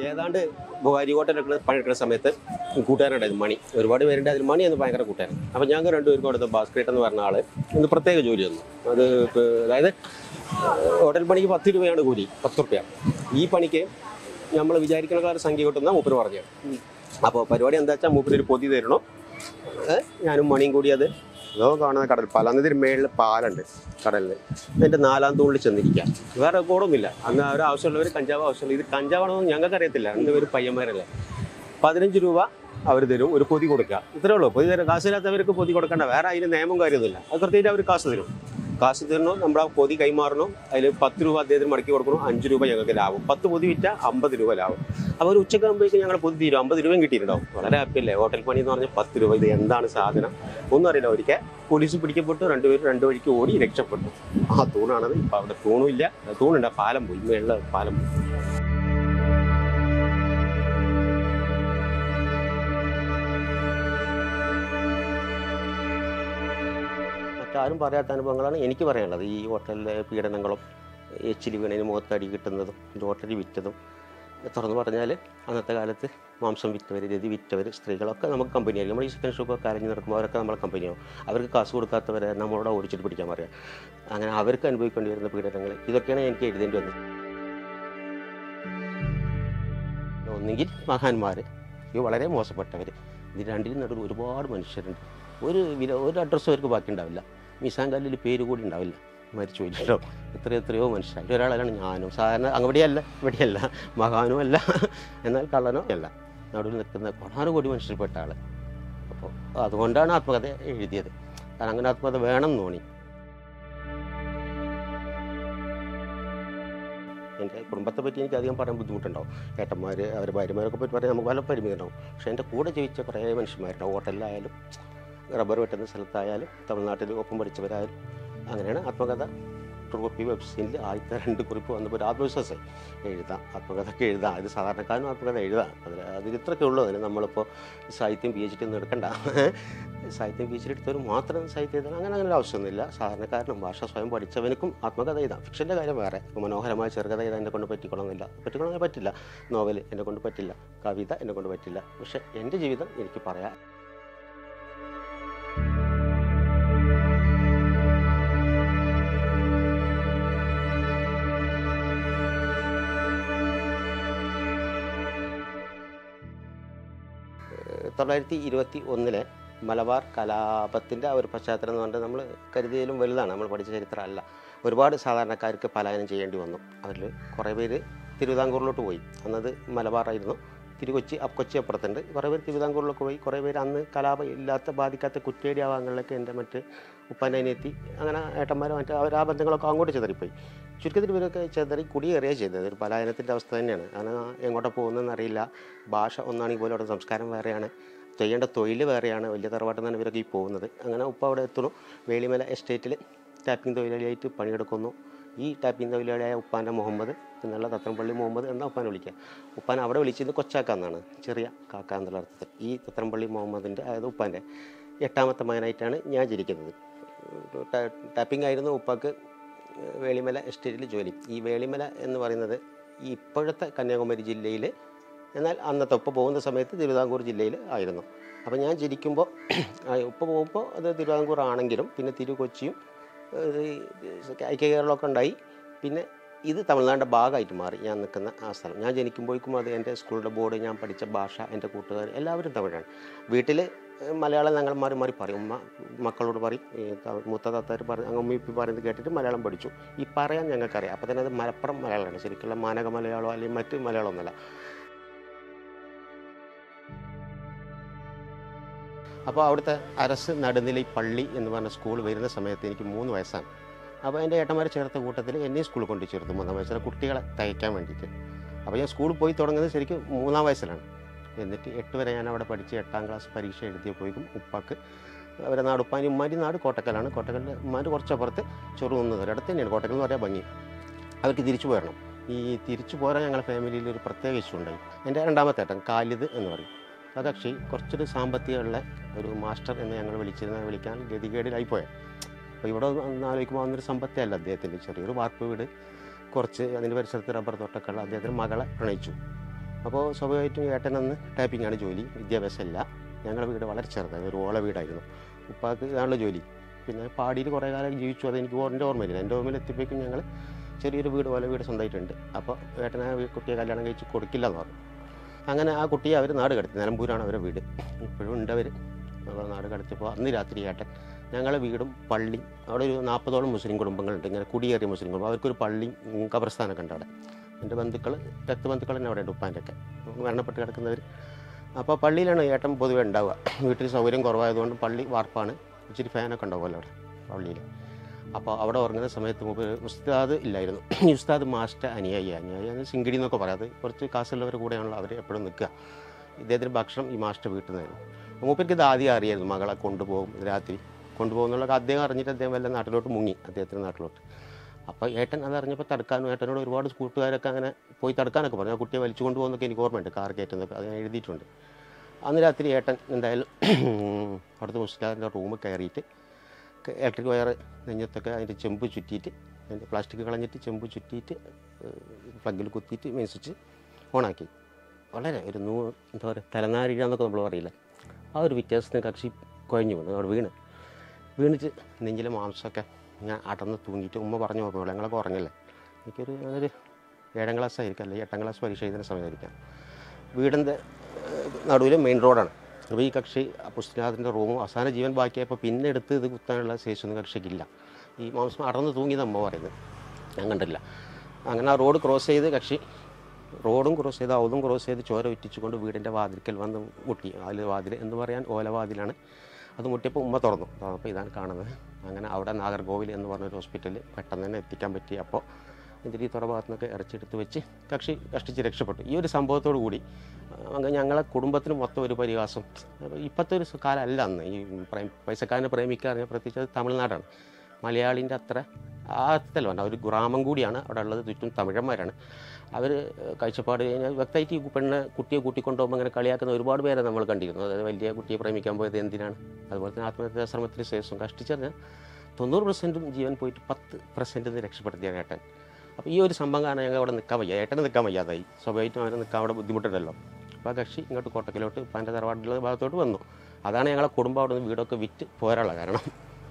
ഏതാണ്ട് അരികോട്ടൊക്കെ പണിയെടുക്കുന്ന സമയത്ത് കൂട്ടുകാരുണ്ടായിരുന്നു മണി ഒരുപാട് പേരുണ്ട് അതിൽ മണി എന്ന് ഭയങ്കര കൂട്ടുകാരൻ അപ്പം ഞങ്ങൾ രണ്ടുപേർക്കും കൊടുത്ത ഭാസ്കരേട്ട് എന്ന് പറഞ്ഞ ആള് ഇന്ന് പ്രത്യേക ജോലി തന്നു അത് ഇപ്പൊ അതായത് ഹോട്ടൽ പണിക്ക് പത്ത് രൂപയാണ് കൂലി പത്ത് റുപ്യ ഈ പണിക്ക് നമ്മൾ വിചാരിക്കുന്ന കാര്യം സംഖ്യ കിട്ടുന്ന മൂപ്പര് പറഞ്ഞു അപ്പോൾ പരിപാടി എന്താ വെച്ചാൽ മൂപ്പര് ഒരു പൊതി തരണോ ഏ, ഞാനും മണിയും കൂടി അത് അതോ കാണുന്ന കടൽ പാലാന്നതിന് മേളിൽ പാലുണ്ട് കടലിൽ ഇതിൻ്റെ നാലാം തൂണിൽ ചെന്നിരിക്കാം വേറെ കൂടൊന്നുമില്ല അന്ന് ഒരു ആവശ്യമുള്ളവർ കഞ്ചാവ് ആവശ്യമുള്ള ഇത് കഞ്ചാവാണെന്ന് ഞങ്ങൾക്ക് അറിയത്തില്ല രണ്ടുപേരും പയ്യന്മാരല്ലേ പതിനഞ്ച് രൂപ അവർ തരും ഒരു പൊതി കൊടുക്കുക ഇത്രേ ഉള്ളൂ പൊതി തരും കാശില്ലാത്തവർക്ക് പൊതി കൊടുക്കണ്ട വേറെ അതിന് നിയമം കാര്യമൊന്നുമില്ല അത് കൃത്യമായിട്ട് അവർ കാശ് തരും കാശ് തരണം നമ്മുടെ ആ പൊതി കൈമാറണം അതിൽ പത്ത് രൂപ അദ്ദേഹത്തിന് മടക്കി കൊടുക്കണം അഞ്ച് രൂപ ഞങ്ങൾക്ക് ലാഭം പത്ത് പൊതി വിറ്റ അമ്പത് രൂപ ലാഭം അപ്പോൾ ഒരു ഉച്ചക്ക് ആകുമ്പോഴേക്കും ഞങ്ങൾ പൊതി തീരും അമ്പത് രൂപയും കിട്ടിയിട്ടുണ്ടാവും വളരെ ഹാപ്പി അല്ലേ ഹോട്ടൽ പണി എന്ന് പറഞ്ഞാൽ പത്ത് രൂപ ഇത് എന്താണ് സാധനം ഒന്നും അറിയില്ല ഒരിക്കൽ പോലീസ് പിടിക്കപ്പെട്ടു രണ്ടുപേരും രണ്ട് വഴിക്ക് ഓടി രക്ഷപ്പെട്ടു ആ തൂണാണത് ഇപ്പം അവിടെ തൂണും ഇല്ല തൂണുണ്ട് ആ പാലം പോയി മേളിലെ പാലം പോയി മറ്റാരും പറയാത്ത അനുഭവങ്ങളാണ് എനിക്ക് പറയാനുള്ളത് ഈ ഹോട്ടലിലെ പീഡനങ്ങളും എച്ചിലി വീണതിന് മുഖത്തടി കിട്ടുന്നതും ലോട്ടറി വിറ്റതും തുറന്നു പറഞ്ഞാൽ അന്നത്തെ കാലത്ത് മാംസം വിറ്റവർ രതി വിറ്റവർ സ്ത്രീകളൊക്കെ നമുക്ക് കമ്പനിയായിരിക്കും നമ്മൾ ഈ സെക്കൻഡ് ഷോപ്പൊക്കെ അരഞ്ഞു നടക്കുമ്പോൾ അവരൊക്കെ നമ്മളെ കമ്പനിയാവും അവർക്ക് കാശ് കൊടുക്കാത്തവരെ നമ്മളോട് ഓടിച്ചിട്ട് പിടിക്കാൻ പറയാം അങ്ങനെ അവർക്ക് അനുഭവിക്കേണ്ടി വരുന്ന പീഡനങ്ങൾ ഇതൊക്കെയാണ് എനിക്ക് എഴുതേണ്ടി വന്നത് ഒന്നുകിൽ മഹാന്മാർ ഇത് വളരെ മോശപ്പെട്ടവർ ഇത് രണ്ടിനും നടുവിൽ ഒരുപാട് മനുഷ്യരുണ്ട് ഒരു വില ഒരു അഡ്രസ്സും അവർക്ക് ബാക്കി ഉണ്ടാവില്ല മിസാങ്കല്ലിൽ പേര് കൂടി ഉണ്ടാവില്ല മരിച്ചു പോയിട്ടുണ്ടോ എത്ര എത്രയോ മനുഷ്യർ അതിൽ ഒരാളാണ് ഞാനും സാധാരണ അവിടെയല്ല ഇവിടെയല്ല മഹാനും അല്ല എന്നാൽ കള്ളനോ അല്ല നടുവിൽ നിൽക്കുന്ന കോടാനുകോടി മനുഷ്യർപ്പെട്ട ആൾ അപ്പോൾ അതുകൊണ്ടാണ് ആത്മകഥ എഴുതിയത് കാരണം അങ്ങനെ ആത്മകഥ വേണം എന്ന് തോന്നി എൻ്റെ കുടുംബത്തെ പറ്റി എനിക്ക് അധികം പറയാൻ ബുദ്ധിമുട്ടുണ്ടാവും ഏട്ടന്മാർ അവർ ഭാര്യമാരൊക്കെ പറ്റി പറയാൻ നമുക്ക് പല പരിമിതി ഉണ്ടാവും പക്ഷേ എൻ്റെ കൂടെ ജീവിച്ച കുറേ മനുഷ്യന്മാരുണ്ടാവും ഹോട്ടലിലായാലും റബ്ബർ വെട്ടുന്ന സ്ഥലത്തായാലും തമിഴ്നാട്ടിൽ ഒപ്പം പഠിച്ചവരായാലും അങ്ങനെയാണ് ആത്മകഥ ട്രൂപ്പി വെബ്സൈറ്റിൽ ആദ്യത്തെ രണ്ട് കുറിപ്പ് വന്നപ്പോൾ ഒരു ആത്മവിശ്വാസം എഴുതാം ആത്മകഥയൊക്കെ എഴുതാം ഇത് സാധാരണക്കാരനും ആത്മകഥ എഴുതാം അതിൽ അതിൽ ഇത്രയൊക്കെ ഉള്ളൂ അതിന് നമ്മളിപ്പോൾ സാഹിത്യം പി എച്ച് ഡി ഒന്നും എടുക്കണ്ട സാഹിത്യം പി എച്ച് ഡി എടുത്തവർ മാത്രം സാഹിത്യം എഴുതാൻ അങ്ങനെ അങ്ങനെ ഒരു ആവശ്യമൊന്നുമില്ല സാധാരണക്കാരനും ഭാഷ സ്വയം പഠിച്ചവനക്കും ആത്മകഥ എഴുതാം ഫിക്ഷൻ്റെ കാര്യം വേറെ ഇപ്പോൾ മനോഹരമായ ചെറുകഥ എഴുതാൻ എന്നെ കൊണ്ട് പറ്റിക്കൊള്ളുന്നില്ല പറ്റിക്കൊള്ളാൻ പറ്റില്ല നോവൽ എന്നെ കൊണ്ട് പറ്റില്ല കവിത എന്നെ കൊണ്ട് പറ്റില്ല പക്ഷേ എൻ്റെ ജീവിതം എനിക്ക് പറയാം തൊള്ളായിരത്തി ഇരുപത്തി ഒന്നിലെ മലബാർ കലാപത്തിൻ്റെ ആ ഒരു പശ്ചാത്തലം എന്ന് പറഞ്ഞാൽ നമ്മൾ കരുതിയതിലും വലുതാണ് നമ്മൾ പഠിച്ച ചരിത്രമല്ല ഒരുപാട് സാധാരണക്കാർക്ക് പലായനം ചെയ്യേണ്ടി വന്നു അതിൽ കുറേ പേര് തിരുവിതാംകൂറിലോട്ട് പോയി അന്നത് മലബാറായിരുന്നു തിരുകൊച്ചി അപ്പ് കൊച്ചി അപ്പുറത്തുണ്ട് കുറേ പേര് തിരുവിതാംകൂറിലൊക്കെ പോയി കുറേ പേര് അന്ന് കലാപം ഇല്ലാത്ത ബാധിക്കാത്ത കുറ്റേടി ആ ഭാഗങ്ങളിലൊക്കെ എൻ്റെ മറ്റ് ഉപ്പാൻ്റെ അനിയത്തി അങ്ങനെ ഏട്ടന്മാരോ മറ്റേ അവർ ആ ബന്ധങ്ങളൊക്കെ അങ്ങോട്ട് ചെതറിപ്പോയി ചുരുക്കത്തിൽ ഇവരൊക്കെ ചെതറി കുടിയേറുകയാണ് ചെയ്തത് ഒരു പലായനത്തിൻ്റെ അവസ്ഥ തന്നെയാണ് കാരണം എങ്ങോട്ടാ പോകുന്നതെന്ന് അറിയില്ല ഭാഷ ഒന്നാണെങ്കിൽ പോലും അവിടെ സംസ്കാരം വേറെയാണ് ചെയ്യേണ്ട തൊഴിൽ വേറെയാണ് വലിയ തറവാട്ടിൽ നിന്നാണ് ഇവരൊക്കെ ഈ പോകുന്നത് അങ്ങനെ ഉപ്പ അവിടെ എത്തുന്നു വേളിമല എസ്റ്റേറ്റിൽ ടാപ്പിംഗ് തൊഴിലാളിയായിട്ട് പണിയെടുക്കുന്നു ഈ ടാപ്പിംഗ് തൊഴിലാളിയായ ഉപ്പാൻ്റെ മുഹമ്മദ് എന്നുള്ള തത്രംപള്ളി മുഹമ്മദ് എന്ന ഉപ്പാനെ വിളിക്കുക ഉപ്പാൻ അവിടെ വിളിച്ചത് കൊച്ചാക്ക എന്നാണ് ചെറിയ കാക്ക എന്നുള്ള അർത്ഥത്തിൽ ഈ തത്രംപള്ളി മുഹമ്മദിൻ്റെ അതായത് ഉപ്പാൻ്റെ എട്ടാമത്തെ മകനായിട്ടാണ് ഞാൻ ജനിക്കുന്നത് ടാ- ടാപ്പിംഗ് ആയിരുന്നു ഉപ്പാക്ക് വേളിമല എസ്റ്റേറ്റിൽ ജോലി ഈ വേളിമല എന്ന് പറയുന്നത് ഈ ഇപ്പോഴത്തെ കന്യാകുമാരി ജില്ലയിൽ എന്നാൽ അന്നത്തെ ഉപ്പ പോകുന്ന സമയത്ത് തിരുവിതാംകൂർ ജില്ലയിൽ ആയിരുന്നു അപ്പോൾ ഞാൻ ജനിക്കുമ്പോൾ ആ, ഉപ്പ പോകുമ്പോൾ അത് തിരുവിതാംകൂർ ആണെങ്കിലും പിന്നെ തിരുകൊച്ചിയും ഏഹ്, ഐക്യ കേരളമൊക്കെ ഉണ്ടായി പിന്നെ ഇത് തമിഴ്നാടിൻ്റെ ഭാഗമായിട്ട് മാറി ഞാൻ നിൽക്കുന്ന ആ സ്ഥലം ഞാൻ ജനിക്കുമ്പോഴേക്കും അത് എൻ്റെ സ്കൂളിൻ്റെ ബോർഡ് ഞാൻ പഠിച്ച ഭാഷ എൻ്റെ കൂട്ടുകാർ എല്ലാവരും തമിഴാണ് വീട്ടിൽ മലയാളം ഞങ്ങൾ മാറി മാറി പറയും ഉമ്മ മക്കളോട് പറയും ഈ ത- മൂത്ത താത്താർ പറയും അങ്ങ് ഉമ്മ ഇപ്പി പറയുന്നത് കേട്ടിട്ട് മലയാളം പഠിച്ചു ഈ പറയാൻ ഞങ്ങൾക്കറിയാം അപ്പോൾ തന്നെ അത് മലപ്പുറം മലയാളമാണ് ശരിക്കുള്ള മാനക മലയാളമോ അല്ലെങ്കിൽ മറ്റ് മലയാളമൊന്നുമല്ല അപ്പോൾ അവിടുത്തെ അരസ് നടുനിലൈ പള്ളി എന്ന് പറഞ്ഞ സ്കൂൾ വരുന്ന സമയത്ത് എനിക്ക് മൂന്ന് വയസ്സാണ് അപ്പോൾ എൻ്റെ ഏട്ടന്മാരെ ചേർത്ത കൂട്ടത്തിൽ എന്നെയും സ്കൂളിൽ കൊണ്ടു ചേർത്തു മൂന്നാം വയസ്സിലെ കുട്ടികളെ തയ്ക്കാൻ വേണ്ടിയിട്ട് അപ്പോൾ ഞാൻ സ്കൂളിൽ പോയി തുടങ്ങുന്നത് ശരിക്കും മൂന്നാം വയസ്സിലാണ് എന്നിട്ട് എട്ട് വരെ ഞാൻ അവിടെ പഠിച്ച് എട്ടാം ക്ലാസ് പരീക്ഷ എഴുതിയപ്പോഴേക്കും ഉപ്പാക്ക് അവരെ നാട് ഉപ്പാനി ഉമ്മാരി നാട് കോട്ടക്കലാണ് കോട്ടക്കലിൻ്റെ ഉമ്മാര് കുറച്ചപ്പുറത്ത് ചെറുകുന്നത് ഒരിടത്ത് തന്നെയാണ് കോട്ടക്കൽ എന്ന് പറയാൻ ഭംഗി അവർക്ക് തിരിച്ചു പോരണം ഈ തിരിച്ചു പോരാൻ ഞങ്ങളുടെ ഫാമിലിയിൽ ഒരു പ്രത്യേക ഇഷ്യൂ ഉണ്ടായി എൻ്റെ രണ്ടാമത്തെ ഏട്ടൻ കാലിദ് എന്ന് പറയും ആ കക്ഷി കുറച്ചൊരു സാമ്പത്തികമുള്ള ഒരു മാസ്റ്റർ എന്ന് ഞങ്ങൾ വിളിച്ചിരുന്ന വിളിക്കാൻ ഗതികേടിലായി പോയത് അപ്പോൾ ഇവിടെ ഒന്ന് ആലോചിക്കുമ്പോൾ അന്നൊരു സമ്പത്തേ അല്ല അദ്ദേഹത്തിൻ്റെ ചെറിയൊരു വാർപ്പ് വീട് കുറച്ച് അതിൻ്റെ പരിസരത്ത് റബ്ബർ തോട്ടമൊക്കെ ഉള്ള അദ്ദേഹത്തിന് മകളെ പ്രണയിച്ചു അപ്പോൾ സ്വാഭാവികമായിട്ടും ഏട്ടനന്ന് ടാപ്പിംഗാണ് ജോലി വിദ്യാഭ്യാസം ഇല്ല ഞങ്ങളുടെ വീട് വളരെ ചെറുതാണ് ഒരു ഓല വീടായിരുന്നു ഉപ്പാക്ക് ഇതാണല്ലോ ജോലി പിന്നെ പാടിയിൽ കുറേ കാലം ജീവിച്ചു അത് എനിക്ക് എൻ്റെ ഓർമ്മയില്ല എൻ്റെ ഓർമ്മയിൽ എത്തിയപ്പോഴേക്കും ഞങ്ങൾ ചെറിയൊരു വീട് ഓല വീട് സ്വന്തമായിട്ടുണ്ട് അപ്പോൾ ഏട്ടനെ ആ വീ- കുട്ടിയെ കല്യാണം കഴിച്ച് കൊടുക്കില്ല എന്ന് പറഞ്ഞു അങ്ങനെ ആ കുട്ടിയെ അവർ നാട് കടത്തി നിലമ്പൂരാണ് അവരുടെ വീട് ഇപ്പോഴും ഉണ്ട് അവർ അവർ നാട് കടത്തിയപ്പോൾ അന്ന് രാത്രി ഏട്ടൻ ഞങ്ങളെ വീടും പള്ളി അവിടെ ഒരു നാൽപ്പതോളം മുസ്ലിം കുടുംബങ്ങളുണ്ട് ഇങ്ങനെ കുടിയേറിയ മുസ്ലിം കുടുംബം അവർക്കൊരു പള്ളി ഉം, ഖബർസ്ഥാനൊക്കെ ഉണ്ട് അവിടെ എൻ്റെ ബന്ധുക്കൾ രക്തബന്ധുക്കൾ തന്നെ അവിടെ ഉണ്ട് ഉപ്പാൻ്റെ ഒക്കെ മരണപ്പെട്ട് കിടക്കുന്നവർ അപ്പോൾ പള്ളിയിലാണ് ഏട്ടൻ പൊതുവെ ഉണ്ടാവുക വീട്ടിൽ സൗകര്യം കുറവായതുകൊണ്ട് പള്ളി വാർപ്പാണ് ഇച്ചിരി ഫാനൊക്കെ ഉണ്ടാവുമല്ലോ അവിടെ പള്ളിയിൽ അപ്പോൾ അവിടെ ഉറങ്ങുന്ന സമയത്ത് മുമ്പ് ഉസ്താദ് ഇല്ലായിരുന്നു ഈ ഉസ്താദ് മാസ്റ്റർ അനുയായി അനുയായി എന്ന് സിങ്കിടി എന്നൊക്കെ പറയാം അത് കുറച്ച് കാശുള്ളവരുടെ കൂടെയാണല്ലോ അവർ എപ്പോഴും നിൽക്കുക ഇദ്ദേഹത്തിന് ഭക്ഷണം ഈ മാസ്റ്റർ വീട്ടിൽ നിന്നായിരുന്നു മൂപ്പർക്ക് ഇത് ആദ്യം അറിയായിരുന്നു മകളെ കൊണ്ടുപോകും രാത്രി കൊണ്ടുപോകുന്നുള്ള അദ്ദേഹം അറിഞ്ഞിട്ട് അദ്ദേഹം വല്ല നാട്ടിലോട്ട് മുങ്ങി അദ്ദേഹത്തിൻ്റെ നാട്ടിലോട്ട് അപ്പോൾ ഏട്ടൻ അതറിഞ്ഞപ്പോൾ തടുക്കാനും ഏട്ടനോട് ഒരുപാട് കൂട്ടുകാരൊക്കെ അങ്ങനെ പോയി തടുക്കാനൊക്കെ പറഞ്ഞു ആ കുട്ടിയെ വലിച്ചു കൊണ്ടുപോകുന്നൊക്കെ എനിക്ക് ഓർമ്മയുണ്ട് കാർ കയറ്റുന്നതൊക്കെ അത് ഞാൻ എഴുതിയിട്ടുണ്ട് അന്ന് രാത്രി ഏട്ടൻ എന്തായാലും അവിടുത്തെ മുസ്ലിമിൻ്റെ റൂമിൽ കയറിയിട്ട് ഇലക്ട്രിക് വയർ നെഞ്ഞത്തൊക്കെ അതിൻ്റെ ചെമ്പ് ചുറ്റിയിട്ട് അതിൻ്റെ പ്ലാസ്റ്റിക് കളഞ്ഞിട്ട് ചെമ്പ് ചുറ്റിയിട്ട് പ്ലഗിൽ കുത്തിയിട്ട് മെയിൻ സ്വിച്ച് ഓണാക്കി വളരെ ഒരു നൂ എന്താ പറയുക തലനാരിഴ എന്നൊക്കെ നമ്മൾ പറയില്ല ആ ഒരു വ്യത്യാസത്തിന് കക്ഷി കുഴഞ്ഞു വന്നു അവിടെ വീണ് വീണിട്ട് നെഞ്ചിലെ മാംസമൊക്കെ ഞാൻ അടന്ന് തൂങ്ങിയിട്ട് ഉമ്മ പറഞ്ഞു ഓർമ്മയുള്ളൂ ഞങ്ങളൊക്കെ ഉറങ്ങില്ലേ എനിക്കൊരു അതൊരു ഏഴാം ക്ലാസ് ആയിരിക്കും അല്ലെങ്കിൽ എട്ടാം ക്ലാസ് പരീക്ഷ എഴുതുന്ന സമയമായിരിക്കാം വീടിൻ്റെ നടുവിൽ മെയിൻ റോഡാണ് അപ്പോൾ ഈ കക്ഷി പുസ്തകത്തിൻ്റെ റൂമും അവസാന ജീവൻ ബാക്കിയായപ്പോൾ പിന്നെ എടുത്ത് ഇത് കുത്താനുള്ള ശേഷിയൊന്നും കക്ഷിക്കില്ല ഈ മാംസം അടന്ന് തൂങ്ങിയത് അമ്മ പറയുന്നത് ഞാൻ കണ്ടില്ല അങ്ങനെ ആ റോഡ് ക്രോസ് ചെയ്ത് കക്ഷി റോഡും ക്രോസ് ചെയ്ത് അവതും ക്രോസ് ചെയ്ത് ചോര ഉറ്റിച്ചുകൊണ്ട് വീടിൻ്റെ വാതിൽക്കൽ വന്ന് മുട്ടി അതിൽ വാതിൽ എന്ന് പറയാൻ ഓലവാതിലാണ് അത് മുട്ടിയപ്പോൾ ഉമ്മ തുറന്നു അപ്പോൾ ഇതാണ് കാണുന്നത് അങ്ങനെ അവിടെ നാഗർകോവിൽ എന്ന് പറഞ്ഞൊരു ഹോസ്പിറ്റലിൽ പെട്ടെന്ന് തന്നെ എത്തിക്കാൻ പറ്റി അപ്പോൾ ഇതിരി തുറ ഭാഗത്തു നിന്നൊക്കെ ഇറച്ചെടുത്ത് വെച്ച് കക്ഷി കഷ്ടിച്ച് രക്ഷപ്പെട്ടു ഈ ഒരു സംഭവത്തോടു കൂടി ആ, അങ്ങനെ ഞങ്ങളെ കുടുംബത്തിന് മൊത്തം ഒരു പരിഹാസം അപ്പോൾ ഇപ്പോഴത്തെ ഒരു കാലമല്ല അന്ന് ഈ പ്രേം പൈസക്കാരനെ പ്രേമിക്കുക പറഞ്ഞാൽ പ്രത്യേകിച്ച് അത് തമിഴ്നാടാണ് മലയാളിൻ്റെ അത്ര ആ അർത്ഥത്തിൽ വേണ്ട ഒരു ഗ്രാമം കൂടിയാണ് അവിടെ ഉള്ളത് ചുറ്റും തമിഴന്മാരാണ് അവർ കാഴ്ചപ്പാട് കഴിഞ്ഞാൽ വ്യക്തമായിട്ട് ഈ പെണ്ണ് കുട്ടിയെ കൂട്ടിക്കൊണ്ടുപോകുമ്പോൾ അങ്ങനെ കളിയാക്കുന്ന ഒരുപാട് പേരെ നമ്മൾ കണ്ടിരുന്നു അതായത് വലിയ കുട്ടിയെ പ്രേമിക്കാൻ പോയത് എന്തിനാണ് അതുപോലെ തന്നെ ആത്മഹത്യാശ്രമത്തിന് ശേഷം കഷ്ടിച്ചറിഞ്ഞാൽ തൊണ്ണൂറ് പെർസെൻറ്റും ജീവൻ പോയിട്ട് പത്ത് പെർസെൻറ്റ് രക്ഷപ്പെടുത്തിയാണ് ഏട്ടൻ അപ്പോൾ ഈ ഒരു സംഭവം കാരണം ഞങ്ങൾ അവിടെ നിൽക്കാൻ വയ്യ ഏട്ടന് നിൽക്കാൻ വയ്യാതായി സ്വാഭാവികമായിട്ടും അവന് നിൽക്കാൻ അവിടെ ബുദ്ധിമുട്ടുണ്ടല്ലോ അപ്പോൾ ആ കക്ഷി ഇങ്ങോട്ട് കോട്ടക്കിലോട്ട് ഉപ്പാൻ്റെ തറവാട്ടിലുള്ള ഭാഗത്തോട്ട് വന്നു അതാണ് ഞങ്ങളെ കുടുംബം അവിടെ നിന്ന് വീടൊക്കെ വിറ്റ് പോരാനുള്ള കാരണം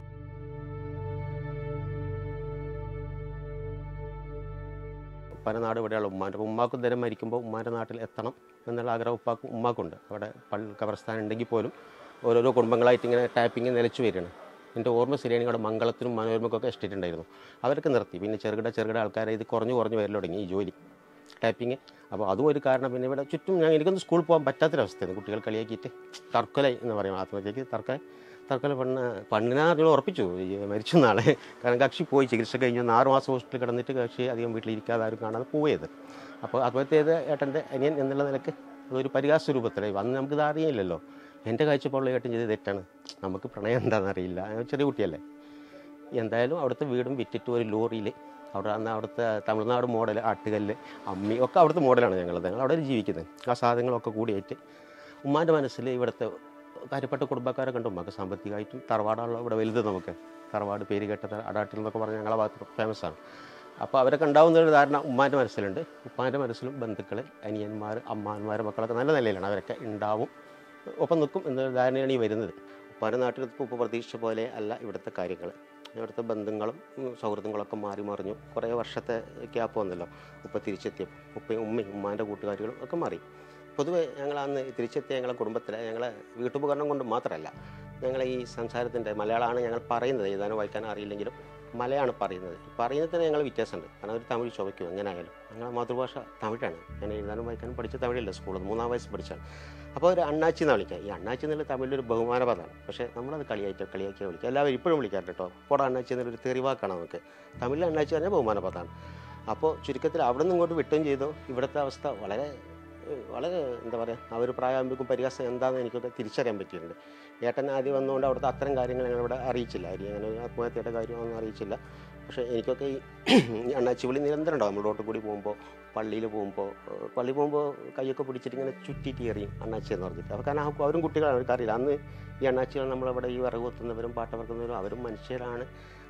ഉപ്പാൻ്റെ നാട് ഇവിടെയുള്ള ഉമ്മാൻ്റെ അപ്പോൾ ഉമ്മാക്കും തരം മരിക്കുമ്പോൾ ഉമ്മാൻ്റെ നാട്ടിൽ എത്തണം എന്നുള്ള ആഗ്രഹം ഉപ്പാക്കും ഉമ്മാക്കുണ്ട് അവിടെ പള്ളി കബർസ്ഥാൻ ഉണ്ടെങ്കിൽ പോലും ഓരോരോ കുടുംബങ്ങളായിട്ട് ഇങ്ങനെ ടാപ്പിങ് നിലച്ചു വരികയാണ് എൻ്റെ ഓർമ്മ ശരിയാണെങ്കിൽ അവിടെ മംഗളത്തിനും മനോരമക്കൊക്കെ എസ്റ്റേറ്റ് ഉണ്ടായിരുന്നു അവരൊക്കെ നിർത്തി പിന്നെ ചെറുകിട ചെറുകിട ആൾക്കാരെ ഇത് കുറഞ്ഞു കുറഞ്ഞു വരൽ തുടങ്ങി ഈ ജോലി ടാപ്പിങ് അപ്പോൾ അതും ഒരു കാരണം പിന്നെ ഇവിടെ ചുറ്റും ഞാൻ എനിക്കൊന്നും സ്കൂളിൽ പോകാൻ പറ്റാത്തൊരവസ്ഥയാണ് കുട്ടികൾ കളിയാക്കിയിട്ട് തർക്കല എന്ന് പറയും ആത്മഹത്യക്ക് തർക്കല തർക്കല പെണ്ണ് പെണ്ണിനെ നിങ്ങൾ ഉറപ്പിച്ചു ഈ മരിച്ചു നാളെ കാരണം കക്ഷി പോയി ചികിത്സ കഴിഞ്ഞ് ഒന്ന് ആറ് മാസം ഹോസ്പിറ്റലിൽ കിടന്നിട്ട് കക്ഷി അധികം വീട്ടിലിരിക്കാതെ ആരും കാണാതെ പോയത് അപ്പോൾ ആത്മഹത്യ ചെയ്ത ഏട്ടൻ്റെ അനിയൻ എന്നുള്ള നിലക്ക് അതൊരു പരിഹാസ രൂപത്തിലായി അന്ന് നമുക്കിത് അറിയില്ലല്ലോ എൻ്റെ കാഴ്ചപ്പാടുള്ള ഏട്ടൻ ചെയ്ത് തെറ്റാണ് നമുക്ക് പ്രണയം എന്താണെന്ന് അറിയില്ല ഞാൻ ചെറിയ കുട്ടിയല്ലേ എന്തായാലും അവിടുത്തെ വീടും വിറ്റിട്ട് ഒരു ലോറിയിൽ അവിടെ അന്ന് അവിടുത്തെ തമിഴ്നാട് മോഡൽ ആട്ടുകല്ല് അമ്മി ഒക്കെ അവിടുത്തെ മോഡലാണ് ഞങ്ങളത് ഞങ്ങൾ അവിടെ ജീവിക്കുന്നത് ആ സാധനങ്ങളൊക്കെ കൂടിയായിട്ട് ഉമ്മാൻ്റെ മനസ്സിൽ ഇവിടുത്തെ കാര്യപ്പെട്ട കുടുംബക്കാരൊക്കെ ഉണ്ട് ഉമ്മക്ക് സാമ്പത്തികമായിട്ടും തറവാടാണല്ലോ ഇവിടെ വലുത് നമുക്ക് തറവാട് പേര് കേട്ട അടാട്ടിൽ എന്നൊക്കെ പറഞ്ഞാൽ ഞങ്ങളെ ഭാഗത്ത് ഫേമസ് ആണ് അപ്പോൾ അവരൊക്കെ ഉണ്ടാവുന്ന ഒരു ധാരണ ഉമ്മാൻ്റെ മനസ്സിലുണ്ട് ഉപ്പാൻ്റെ മനസ്സിലും ബന്ധുക്കൾ അനിയന്മാർ അമ്മാന്മാർ മക്കളൊക്കെ നല്ല നിലയിലാണ് അവരൊക്കെ ഉണ്ടാവും ഒപ്പം നിൽക്കും എന്നൊരു ധാരണയാണ് ഈ വരുന്നത് ഉപ്പാൻ്റെ നാട്ടിൽ ഉപ്പ് പ്രതീക്ഷിച്ച പോലെ അല്ല ഇവിടുത്തെ കാര്യങ്ങൾ ഇവിടുത്തെ ബന്ധങ്ങളും ഉം, സൗഹൃദങ്ങളൊക്കെ മാറി മറിഞ്ഞു കുറേ വർഷത്തെ ഗ്യാപ്പ് വന്നല്ലോ ഉപ്പ തിരിച്ചെത്തിയപ്പോൾ ഉപ്പയും ഉമ്മയും ഉമ്മാൻ്റെ കൂട്ടുകാരികളും ഒക്കെ മാറി പൊതുവെ ഞങ്ങൾ അന്ന് തിരിച്ചെത്തിയ ഞങ്ങളെ കുടുംബത്തിലെ ഞങ്ങളെ വീട്ടുപകരണം കൊണ്ട് മാത്രമല്ല ഞങ്ങളെ ഈ സംസാരത്തിൻ്റെ മലയാളമാണ് ഞങ്ങൾ പറയുന്നത് എഴുതാനോ വായിക്കാനോ അറിയില്ലെങ്കിലും മലയാണ് പറയുന്നത് ഈ പറയുന്നതിന് ഞങ്ങൾ വ്യത്യാസമുണ്ട് കാരണം ഒരു തമിഴ് ചുവയ്ക്കും എങ്ങനെ ആയാലും ഞങ്ങളുടെ മാതൃഭാഷ തമിഴാണ് ഞാൻ എഴുതാനും വായിക്കാനും പഠിച്ച തമിഴല്ല സ്കൂളിൽ മൂന്നാം വയസ്സ് പഠിച്ചാണ് അപ്പോൾ ഒരു അണ്ണാച്ചി എന്ന് വിളിക്കാം ഈ അണ്ണാച്ചി എന്നുള്ള തമിഴിലൊരു ബഹുമാന പദമാണ് പക്ഷേ നമ്മളത് കളിയായിട്ട് കളിയാക്കിയാൽ വിളിക്കുക എല്ലാവരും ഇപ്പോഴും വിളിക്കാറുണ്ട് കേട്ടോ പോടാ അണ്ണാച്ചി എന്നൊരു തെറിവാക്കാണ് നമുക്ക് തമിഴിൽ അണ്ണാച്ചി പറഞ്ഞാൽ ബഹുമാന പദമാണ് അപ്പോൾ ചുരുക്കത്തിൽ അവിടെ നിന്ന് ഇങ്ങോട്ട് വിട്ടുകയും ചെയ്തു ഇവിടുത്തെ അവസ്ഥ വളരെ ഏഹ്, വളരെ എന്താ പറയുക ആ ഒരു പ്രായമാകുമ്പോഴേക്കും പരിഹാസം എന്താണെന്ന് എനിക്കൊക്കെ തിരിച്ചറിയാൻ പറ്റിയിട്ടുണ്ട് ഏട്ടൻ ആദ്യം വന്നുകൊണ്ട് അവിടുത്തെ അത്തരം കാര്യങ്ങൾ ഞങ്ങളിവിടെ അറിയിച്ചില്ല ആരും അങ്ങനെ ഒരു ആത്മഹത്യയുടെ കാര്യമൊന്നും അറിയിച്ചില്ല പക്ഷേ എനിക്കൊക്കെ ഈ ഈ അണ്ണാച്ചി വിളി നിരന്തരം ഉണ്ടാവും നമ്മൾ റോട്ടിൽ കൂടി പോകുമ്പോൾ പള്ളിയിൽ പോകുമ്പോൾ ഏഹ്, പള്ളി പോകുമ്പോൾ കൈയൊക്കെ പിടിച്ചിട്ട് ഇങ്ങനെ ചുറ്റിയിട്ട് എറിയും അണ്ണാച്ചി എന്ന് പറഞ്ഞിട്ട് അപ്പോൾ കാരണം അവരും കുട്ടികളാണ് അവർക്ക് അറിയില്ല അന്ന് ഈ അണ്ണാച്ചികൾ നമ്മളിവിടെ ഈ വിറക് കൊത്തുന്നവരും പാട്ട വെക്കുന്നവരും അവരും മനുഷ്യരാണ്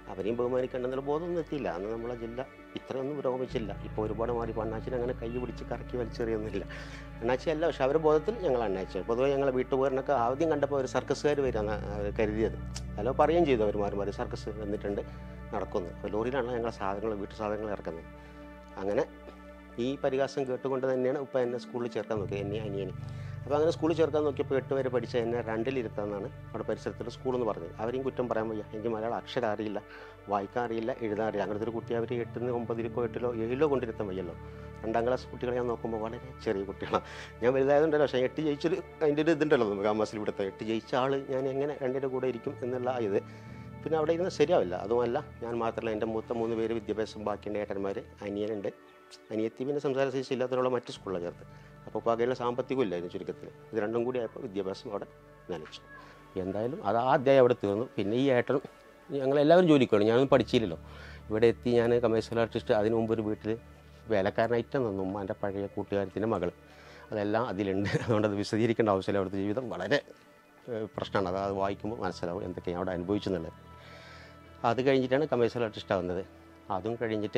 അവരെയും ബഹുമാനിക്കേണ്ടെന്നുള്ള ബോധമൊന്നും എത്തിയില്ല അന്ന് നമ്മളെ ജില്ല ഇത്രയൊന്നും പുരോഗമിച്ചില്ല ഇപ്പോൾ ഒരുപാട് മാറി ഇപ്പോൾ അണ്ണാച്ചിനെ അങ്ങനെ കൈ പിടിച്ച് കറക്കി വലിച്ചെറിയൊന്നുമില്ല അണ്ണാച്ചി അല്ല പക്ഷെ അവരുടെ ബോധത്തിൽ ഞങ്ങൾ അണ്ണാച്ചി പൊതുവെ ഞങ്ങളെ വീട്ടുപോകാരനൊക്കെ ആദ്യം കണ്ടപ്പോൾ ഒരു സർക്കസുകാർ വരാന്ന് അവർ കരുതിയത് അല്ലോ പറയുകയും ചെയ്തു അവർ മാറി മാറി സർക്കസ് വന്നിട്ടുണ്ട് നടക്കുന്നു അപ്പോൾ ലോറിയിലാണ് ഞങ്ങളെ സാധനങ്ങൾ വീട്ടു സാധനങ്ങൾ ഇറക്കുന്നത് അങ്ങനെ ഈ പരിഹാസം കേട്ടുകൊണ്ട് തന്നെയാണ് ഉപ്പ എന്നെ സ്കൂളിൽ ചേർക്കാൻ നോക്കിയത് എന്നെ അനിയനെ അപ്പോൾ അങ്ങനെ സ്കൂളിൽ ചേർക്കാൻ നോക്കിയപ്പോൾ എട്ട് വരെ പഠിച്ച എന്നെ രണ്ടിലിരുത്താമെന്നാണ് അവിടെ പരിസരത്തുള്ള സ്കൂൾ എന്ന് പറഞ്ഞത് അവരെയും കുറ്റം പറയാൻ വയ്യ എനിക്ക് മലയാളം അക്ഷരം അറിയില്ല വായിക്കാൻ അറിയില്ല എഴുതാൻ അറിയില്ല അങ്ങനത്തെ ഒരു കുട്ടി അവർ എട്ടിന് ഒമ്പതിലേക്കോ എട്ടിലോ ഏഴിലോ കൊണ്ടിരുത്താൻ വയ്യല്ലോ രണ്ടാം ക്ലാസ് കുട്ടികളെ ഞാൻ നോക്കുമ്പോൾ വളരെ ചെറിയ കുട്ടികളാണ് ഞാൻ വലുതായതുകൊണ്ടല്ലോ പക്ഷേ എട്ട് ജയിച്ചൊരു അതിൻ്റെ ഒരു ഇതുണ്ടല്ലോ നമുക്ക് കാമാസിൽ ഇവിടുത്തെ എട്ട് ജയിച്ച ആൾ ഞാൻ എങ്ങനെ രണ്ടിൻ്റെ കൂടെ ഇരിക്കും എന്നുള്ള ആ ഇത് പിന്നെ അവിടെ ഇരുന്ന് ശരിയാവില്ല അതുമല്ല ഞാൻ മാത്രമല്ല എൻ്റെ മൂത്ത മൂന്ന് പേര് വിദ്യാഭ്യാസം ബാക്കിയുണ്ട് ഏട്ടന്മാർ അനിയനുണ്ട് അനിയത്തി പിന്നെ സംസാര ശേഷി ഇല്ലാത്തവരുള്ള മറ്റ് സ്കൂളിലാണ് ചേർത്ത് അപ്പോൾ പകയിലെ സാമ്പത്തികം ഇല്ലായിരുന്നു ചുരുക്കത്തിൽ ഇത് രണ്ടും കൂടി ആയപ്പോൾ വിദ്യാഭ്യാസം അവിടെ നിലച്ചു എന്തായാലും അത് ആ അധ്യായം അവിടെ തീർന്നു പിന്നെ ഈ ഏട്ടൻ ഞങ്ങളെല്ലാവരും ജോലിക്കാണ് ഞാനൊന്നും പഠിച്ചില്ലല്ലോ ഇവിടെ എത്തി ഞാൻ കമേഴ്സ്യൽ ആർട്ടിസ്റ്റ് അതിന് മുമ്പ് ഒരു വീട്ടിൽ വേലക്കാരനായിട്ട് നിന്നു ഉമ്മാൻ്റെ പഴയ കൂട്ടുകാരത്തിൻ്റെ മകൾ അതെല്ലാം അതിലുണ്ട് അതുകൊണ്ട് അത് വിശദീകരിക്കേണ്ട ആവശ്യമില്ല അവിടുത്തെ ജീവിതം വളരെ ഏഹ്, പ്രശ്നമാണ് അത് അത് വായിക്കുമ്പോൾ മനസ്സിലാവും എന്തൊക്കെയാണ് അവിടെ അനുഭവിച്ചെന്നുള്ളത് അത് കഴിഞ്ഞിട്ടാണ് കമേഴ്സ്യൽ ആർട്ടിസ്റ്റ് ആവുന്നത് അതും കഴിഞ്ഞിട്ട്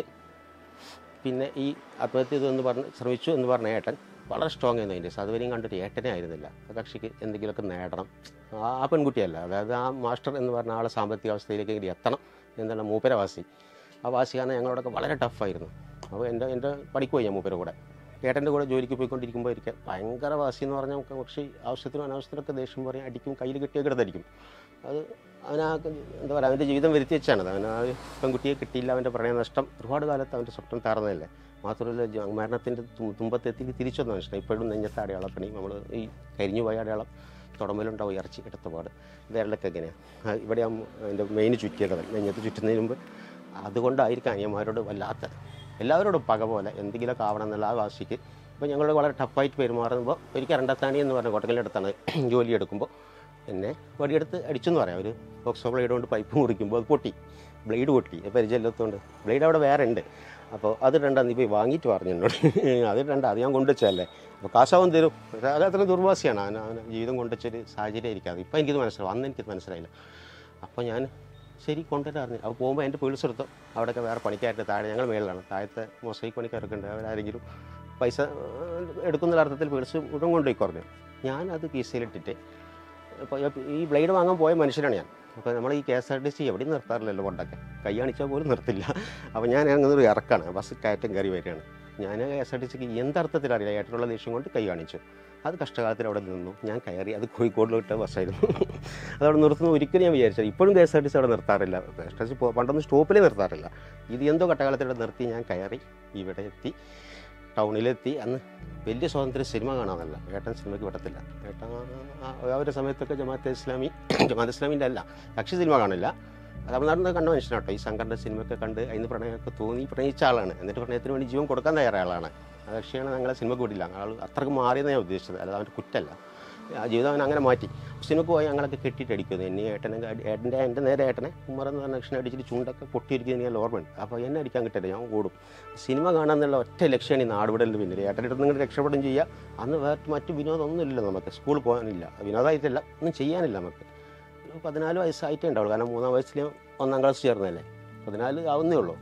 പിന്നെ ഈ ആത്മഹത്യ ഇതെന്ന് പറഞ്ഞ് ശ്രമിച്ചു എന്ന് പറഞ്ഞ ഏട്ടൻ വളരെ സ്ട്രോങ് ആയിരുന്നു അതിൻ്റെ അതുവരെയും കണ്ടൊരു ഏട്ടനെ ആയിരുന്നില്ല ആ കക്ഷിക്ക് എന്തെങ്കിലുമൊക്കെ നേടണം ആ ആ പെൺകുട്ടിയല്ല അതായത് ആ മാസ്റ്റർ എന്ന് പറഞ്ഞ ആളെ സാമ്പത്തിക അവസ്ഥയിലേക്ക് എങ്കിലും എത്തണം എന്താണ് മൂപ്പരവാസി ആ വാസി കാരണം ഞങ്ങളോടൊക്കെ വളരെ ടഫായിരുന്നു അപ്പോൾ എൻ്റെ എൻ്റെ പഠിക്കുപോയി ഞാൻ മൂപ്പര കൂടെ ഏട്ടൻ്റെ കൂടെ ജോലിക്ക് പോയിക്കൊണ്ടിരിക്കുമ്പോൾ ഇരിക്കുക ഭയങ്കര വാസി എന്ന് പറഞ്ഞാൽ നമുക്ക് പക്ഷേ ആവശ്യത്തിനും അനാവശ്യത്തിനൊക്കെ ദേഷ്യം പറയും അടിക്കും കയ്യിൽ കിട്ടിയൊക്കെ എടുത്തടിക്കും അത് അവനാ എന്താ പറയുക അവൻ്റെ ജീവിതം വരുത്തി വെച്ചാണ് അവൻ ആ പെൺകുട്ടിയെ കിട്ടിയില്ല അവൻ്റെ പ്രണയനഷ്ടം ഒരുപാട് കാലത്ത് അവൻ്റെ സ്വപ്നം താർന്നതല്ലേ മാത്രമല്ല ജ- മരണത്തിൻ്റെ തു- തുമ്പത്തെത്തി തിരിച്ചൊന്നും മനുഷ്യൻ ഇപ്പോഴും നെഞ്ഞത്തെ അടയാളപ്പണി നമ്മൾ ഈ കരിഞ്ഞു പോയ അടയാളം തുടമ്പലുണ്ടാവും ഇറച്ചി എടുത്ത പാട് വിരലൊക്കെ എങ്ങനെയാണ് ഇവിടെ അതിൻ്റെ മെയിൻ ചുറ്റിയത് നെഞ്ഞത്ത് ചുറ്റുന്നതിന് മുമ്പ് അതുകൊണ്ടായിരിക്കും അനിയന്മാരോട് വല്ലാത്ത എല്ലാവരോടും പക പോലെ എന്തെങ്കിലുമൊക്കെ ആവണം എന്നുള്ള ആ വാശിക്ക് ഇപ്പോൾ ഞങ്ങളോട് വളരെ ടഫായിട്ട് പെരുമാറുമ്പോൾ ഒരിക്കൽ രണ്ടത്താണി എന്ന് പറഞ്ഞ കോട്ടക്കലിൻ്റെ അടുത്താണ് ജോലി എടുക്കുമ്പോൾ എന്നെ വടിയെടുത്ത് അടിച്ചെന്ന് പറയാം ഒരു ബോക്സോ ബ്ലേഡ് കൊണ്ട് പൈപ്പ് മുറിക്കുമ്പോൾ അത് പൊട്ടി ബ്ലേഡ് പൊട്ടി പരിചയമില്ലാത്തതുകൊണ്ട് ബ്ലേഡ് അവിടെ വേറെ ഉണ്ട് അപ്പോൾ അത് രണ്ടാം നീ പോയി വാങ്ങിയിട്ട് പറഞ്ഞു എന്നോട് അത് രണ്ടാ അത് ഞാൻ കൊണ്ടുവച്ചല്ലേ അപ്പോൾ കാശാവും തരും പക്ഷേ അത് അത്ര ദുർവാസിയാണ് അവൻ അവന് ജീവിതം കൊണ്ടുവച്ചൊരു സാഹചര്യം ഇരിക്കാതെ ഇപ്പം എനിക്കിത് മനസ്സിലാവും അന്ന് എനിക്കിത് മനസ്സിലായില്ല അപ്പോൾ ഞാൻ ശരി കൊണ്ടുവരാറിഞ്ഞു അപ്പോൾ പോകുമ്പോൾ എൻ്റെ പേഴ്സ് എടുത്തു അവിടെയൊക്കെ വേറെ പണിക്കാരുടെ താഴെ ഞങ്ങൾ മേളിലാണ് താഴത്തെ മൊസൈക്ക് പണിക്കാരൊക്കെ ഉണ്ട് അവരാരെങ്കിലും പൈസ ഏഹ്, എടുക്കുന്ന അർത്ഥത്തിൽ പേഴ്സ് മുഴുവൻ കൊണ്ടുപോയി കുറഞ്ഞു ഞാനത് കീസയിലിട്ടിട്ട് ഇപ്പോൾ ഈ ബ്ലേഡ് വാങ്ങാൻ പോയ മനുഷ്യനാണ് ഞാൻ അപ്പോൾ നമ്മൾ ഈ K S R T C എവിടെയും നിർത്താറില്ലല്ലോ കൊണ്ടൊക്കെ കൈ കാണിച്ചാൽ പോലും നിർത്തില്ല അപ്പോൾ ഞാൻ അങ്ങനെ ഒരു ഇറക്കാണ് ബസ് കയറ്റം കയറി വരികയാണ് ഞാൻ കെ എസ് ആർ ടി സിക്ക് എന്തർത്ഥത്തിൽ അറിയില്ല ഏട്ടനുള്ള ദേഷ്യം കൊണ്ട് കൈ കാണിച്ചു അത് കഷ്ടകാലത്തിൽ അവിടെ നിന്നു ഞാൻ കയറി അത് കോഴിക്കോടിലോട്ട് ബസ്സായിരുന്നു അതവിടെ നിർത്തുന്ന ഒരിക്കലും ഞാൻ വിചാരിച്ചത് ഇപ്പോഴും K S R T C അവിടെ നിർത്താറില്ല K S R T C പണ്ടൊന്നും സ്റ്റോപ്പിലേ നിർത്താറില്ല ഇത് എന്തോ കട്ടകാലത്തിൽ അവിടെ നിർത്തി ഞാൻ കയറി ഇവിടെ എത്തി ടൗണിലെത്തി അന്ന് വലിയ സ്വാതന്ത്ര്യം സിനിമ കാണാനല്ല ഏട്ടൻ സിനിമയ്ക്ക് വിടത്തില്ല ഏട്ടൻ ആ- ആ ഒരു സമയത്തൊക്കെ ജമാഅത്തെ ഇസ്ലാമി ജമാഅത്ത് ഇസ്ലാമിൻ്റെ അല്ല കക്ഷി സിനിമ കാണില്ല തമിഴ്നാട്ടിൽ കണ്ട മനുഷ്യനാട്ടോ ഈ സംഘടന സിനിമയൊക്കെ കണ്ട് അതിന് പ്രണയമൊക്കെ തോന്നി പ്രണയിച്ച ആളാണ് എന്നിട്ട് പ്രണയത്തിന് വേണ്ടി ജീവൻ കൊടുക്കാൻ തയ്യാറായ ആളാണ് ആ കക്ഷിയാണ് ഞങ്ങളെ സിനിമക്ക് വിടില്ല ആൾ അത്രക്ക് മാറിയെന്ന് ഞാൻ ഉദ്ദേശിച്ചത് അല്ലാതെ അവൻ്റെ കുറ്റല്ല ആ ജീവിതം അവൻ അങ്ങനെ മാറ്റി സിനിമക്ക് പോയി ഞങ്ങളൊക്കെ കെട്ടിയിട്ടടിക്കുന്നു എന്നെ ഏട്ടനെ ഏട്ടൻ്റെ എൻ്റെ നേരെ ഏട്ടനെ ഉമ്മർ എന്ന് പറഞ്ഞ കൃഷ്ണൻ അടിച്ചിട്ട് ചുണ്ടൊക്കെ പൊട്ടിയിരിക്കുന്നത് ഞാൻ ഓർമ്മയുണ്ട് അപ്പോൾ എന്നെ അടിക്കാൻ കിട്ടില്ല ഞാൻ ഓടും സിനിമ കാണാന്നുള്ള ഒറ്റ ലക്ഷ്യമാണ് ഈ നാടുവിടലിന് പിന്നിൽ ഏട്ടൻ്റെ അടുത്ത് നിങ്ങൾ രക്ഷപ്പെടും ചെയ്യുക അന്ന് വേറെ മറ്റു വിനോദമൊന്നും ഇല്ലല്ലോ നമുക്ക് സ്കൂളിൽ പോകാനില്ല വിനോദമായിട്ടല്ല ഒന്നും ചെയ്യാനില്ല നമുക്ക് ഒരു പതിനാല് വയസ്സായിട്ടേ ഉണ്ടാവുള്ളൂ കാരണം മൂന്നാം വയസ്സിൽ ഒന്നാം ക്ലാസ് ചേർന്നല്ലേ പതിനാല് ആവുന്നേ ഉള്ളൂ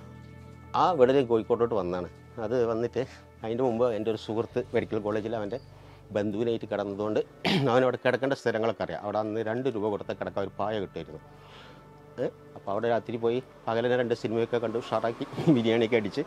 ആ വിടല് കോഴിക്കോട്ടോട്ട് വന്നാണ് അത് വന്നിട്ട് അതിൻ്റെ മുമ്പ് എൻ്റെ ഒരു സുഹൃത്ത് മെഡിക്കൽ കോളേജിൽ അവൻ്റെ ബന്ധുവിനായിട്ട് കിടന്നതുകൊണ്ട് അവനവിടെ കിടക്കേണ്ട സ്ഥലങ്ങളൊക്കെ അറിയാം അവിടെ അന്ന് രണ്ട് രൂപ കൊടുത്ത കിടക്കാൻ ഒരു പായ കിട്ടുമായിരുന്നു അപ്പോൾ അവിടെ രാത്രി പോയി പകലിനെ രണ്ട് സിനിമയൊക്കെ കണ്ടു ഷറാക്കി ബിരിയാണിയൊക്കെ അടിച്ച്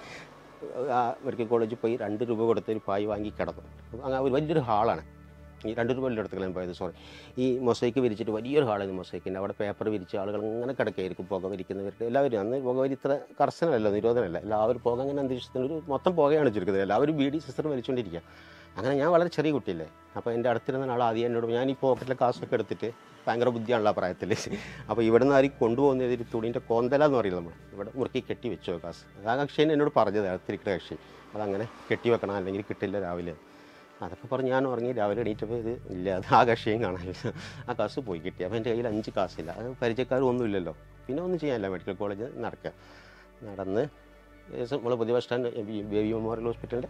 ആ മെഡിക്കൽ കോളേജിൽ പോയി രണ്ട് രൂപ കൊടുത്ത് ഒരു പായ് വാങ്ങി കിടന്നു അങ്ങനെ ഒരു വലിയൊരു ഹാളാണ് ഈ രണ്ട് രൂപ അടുത്ത് ഞാൻ പോയത് സോറി ഈ മൊസൈക്ക് വിരിച്ചിട്ട് വലിയൊരു ഹാളായിരുന്നു മൊസൈക്കിൻ്റെ അവിടെ പേപ്പർ വിരിച്ച് ആളുകൾ ഇങ്ങനെ കിടക്കായിരിക്കും പുക വിരിക്കുന്നവർക്ക് എല്ലാവരും അന്ന് പുക വരി ഇത്ര കർശനമല്ല നിരോധനമല്ല എല്ലാവരും പുക ഇങ്ങനെ അന്തരീക്ഷത്തിന് ഒരു മൊത്തം പുകയാണ് ചുരുക്കുന്നത് എല്ലാവരും ബീഡി സിസ്റ്റർ വലിച്ചുകൊണ്ടിരിക്കുക അങ്ങനെ ഞാൻ വളരെ ചെറിയ കുട്ടിയല്ലേ അപ്പോൾ എൻ്റെ അടുത്തിരുന്ന ആൾ ആദ്യം എന്നോട് ഞാൻ ഈ പോക്കറ്റിലെ കാശൊക്കെ എടുത്തിട്ട് ഭയങ്കര ബുദ്ധിയാണല്ലോ ആ പ്രായത്തിൽ അപ്പോൾ ഇവിടെ നിന്ന് ആരും കൊണ്ടുപോകുന്നത് ഒരു തുണീൻ്റെ കോന്തല എന്ന് പറയുന്നത് നമ്മൾ ഇവിടെ മുറുക്കി കെട്ടി വെച്ചോ കാശ് ആ കക്ഷിയാണ് എന്നോട് പറഞ്ഞത് അടുത്തിരിക്കുന്ന കക്ഷി അതങ്ങനെ കെട്ടി വെക്കണം അല്ലെങ്കിൽ കിട്ടില്ല രാവിലെ അതൊക്കെ പറഞ്ഞ് ഞാൻ ഉറങ്ങി രാവിലെ എണീറ്റപ്പോൾ ഇത് ഇല്ല അത് ആ കക്ഷിയും കാണാനില്ല ആ കാശ് പോയി കിട്ടി അപ്പോൾ എൻ്റെ കയ്യിൽ അഞ്ച് കാശില്ല അത് പരിചയക്കാരും ഒന്നും ഇല്ലല്ലോ പിന്നെ ഒന്നും ചെയ്യാനില്ല മെഡിക്കൽ കോളേജ് നടക്കുക നടന്ന് നമ്മൾ പുതിയ ബസ് സ്റ്റാൻഡ് ബേബി മെമ്മോറിയൽ ഹോസ്പിറ്റലിൻ്റെ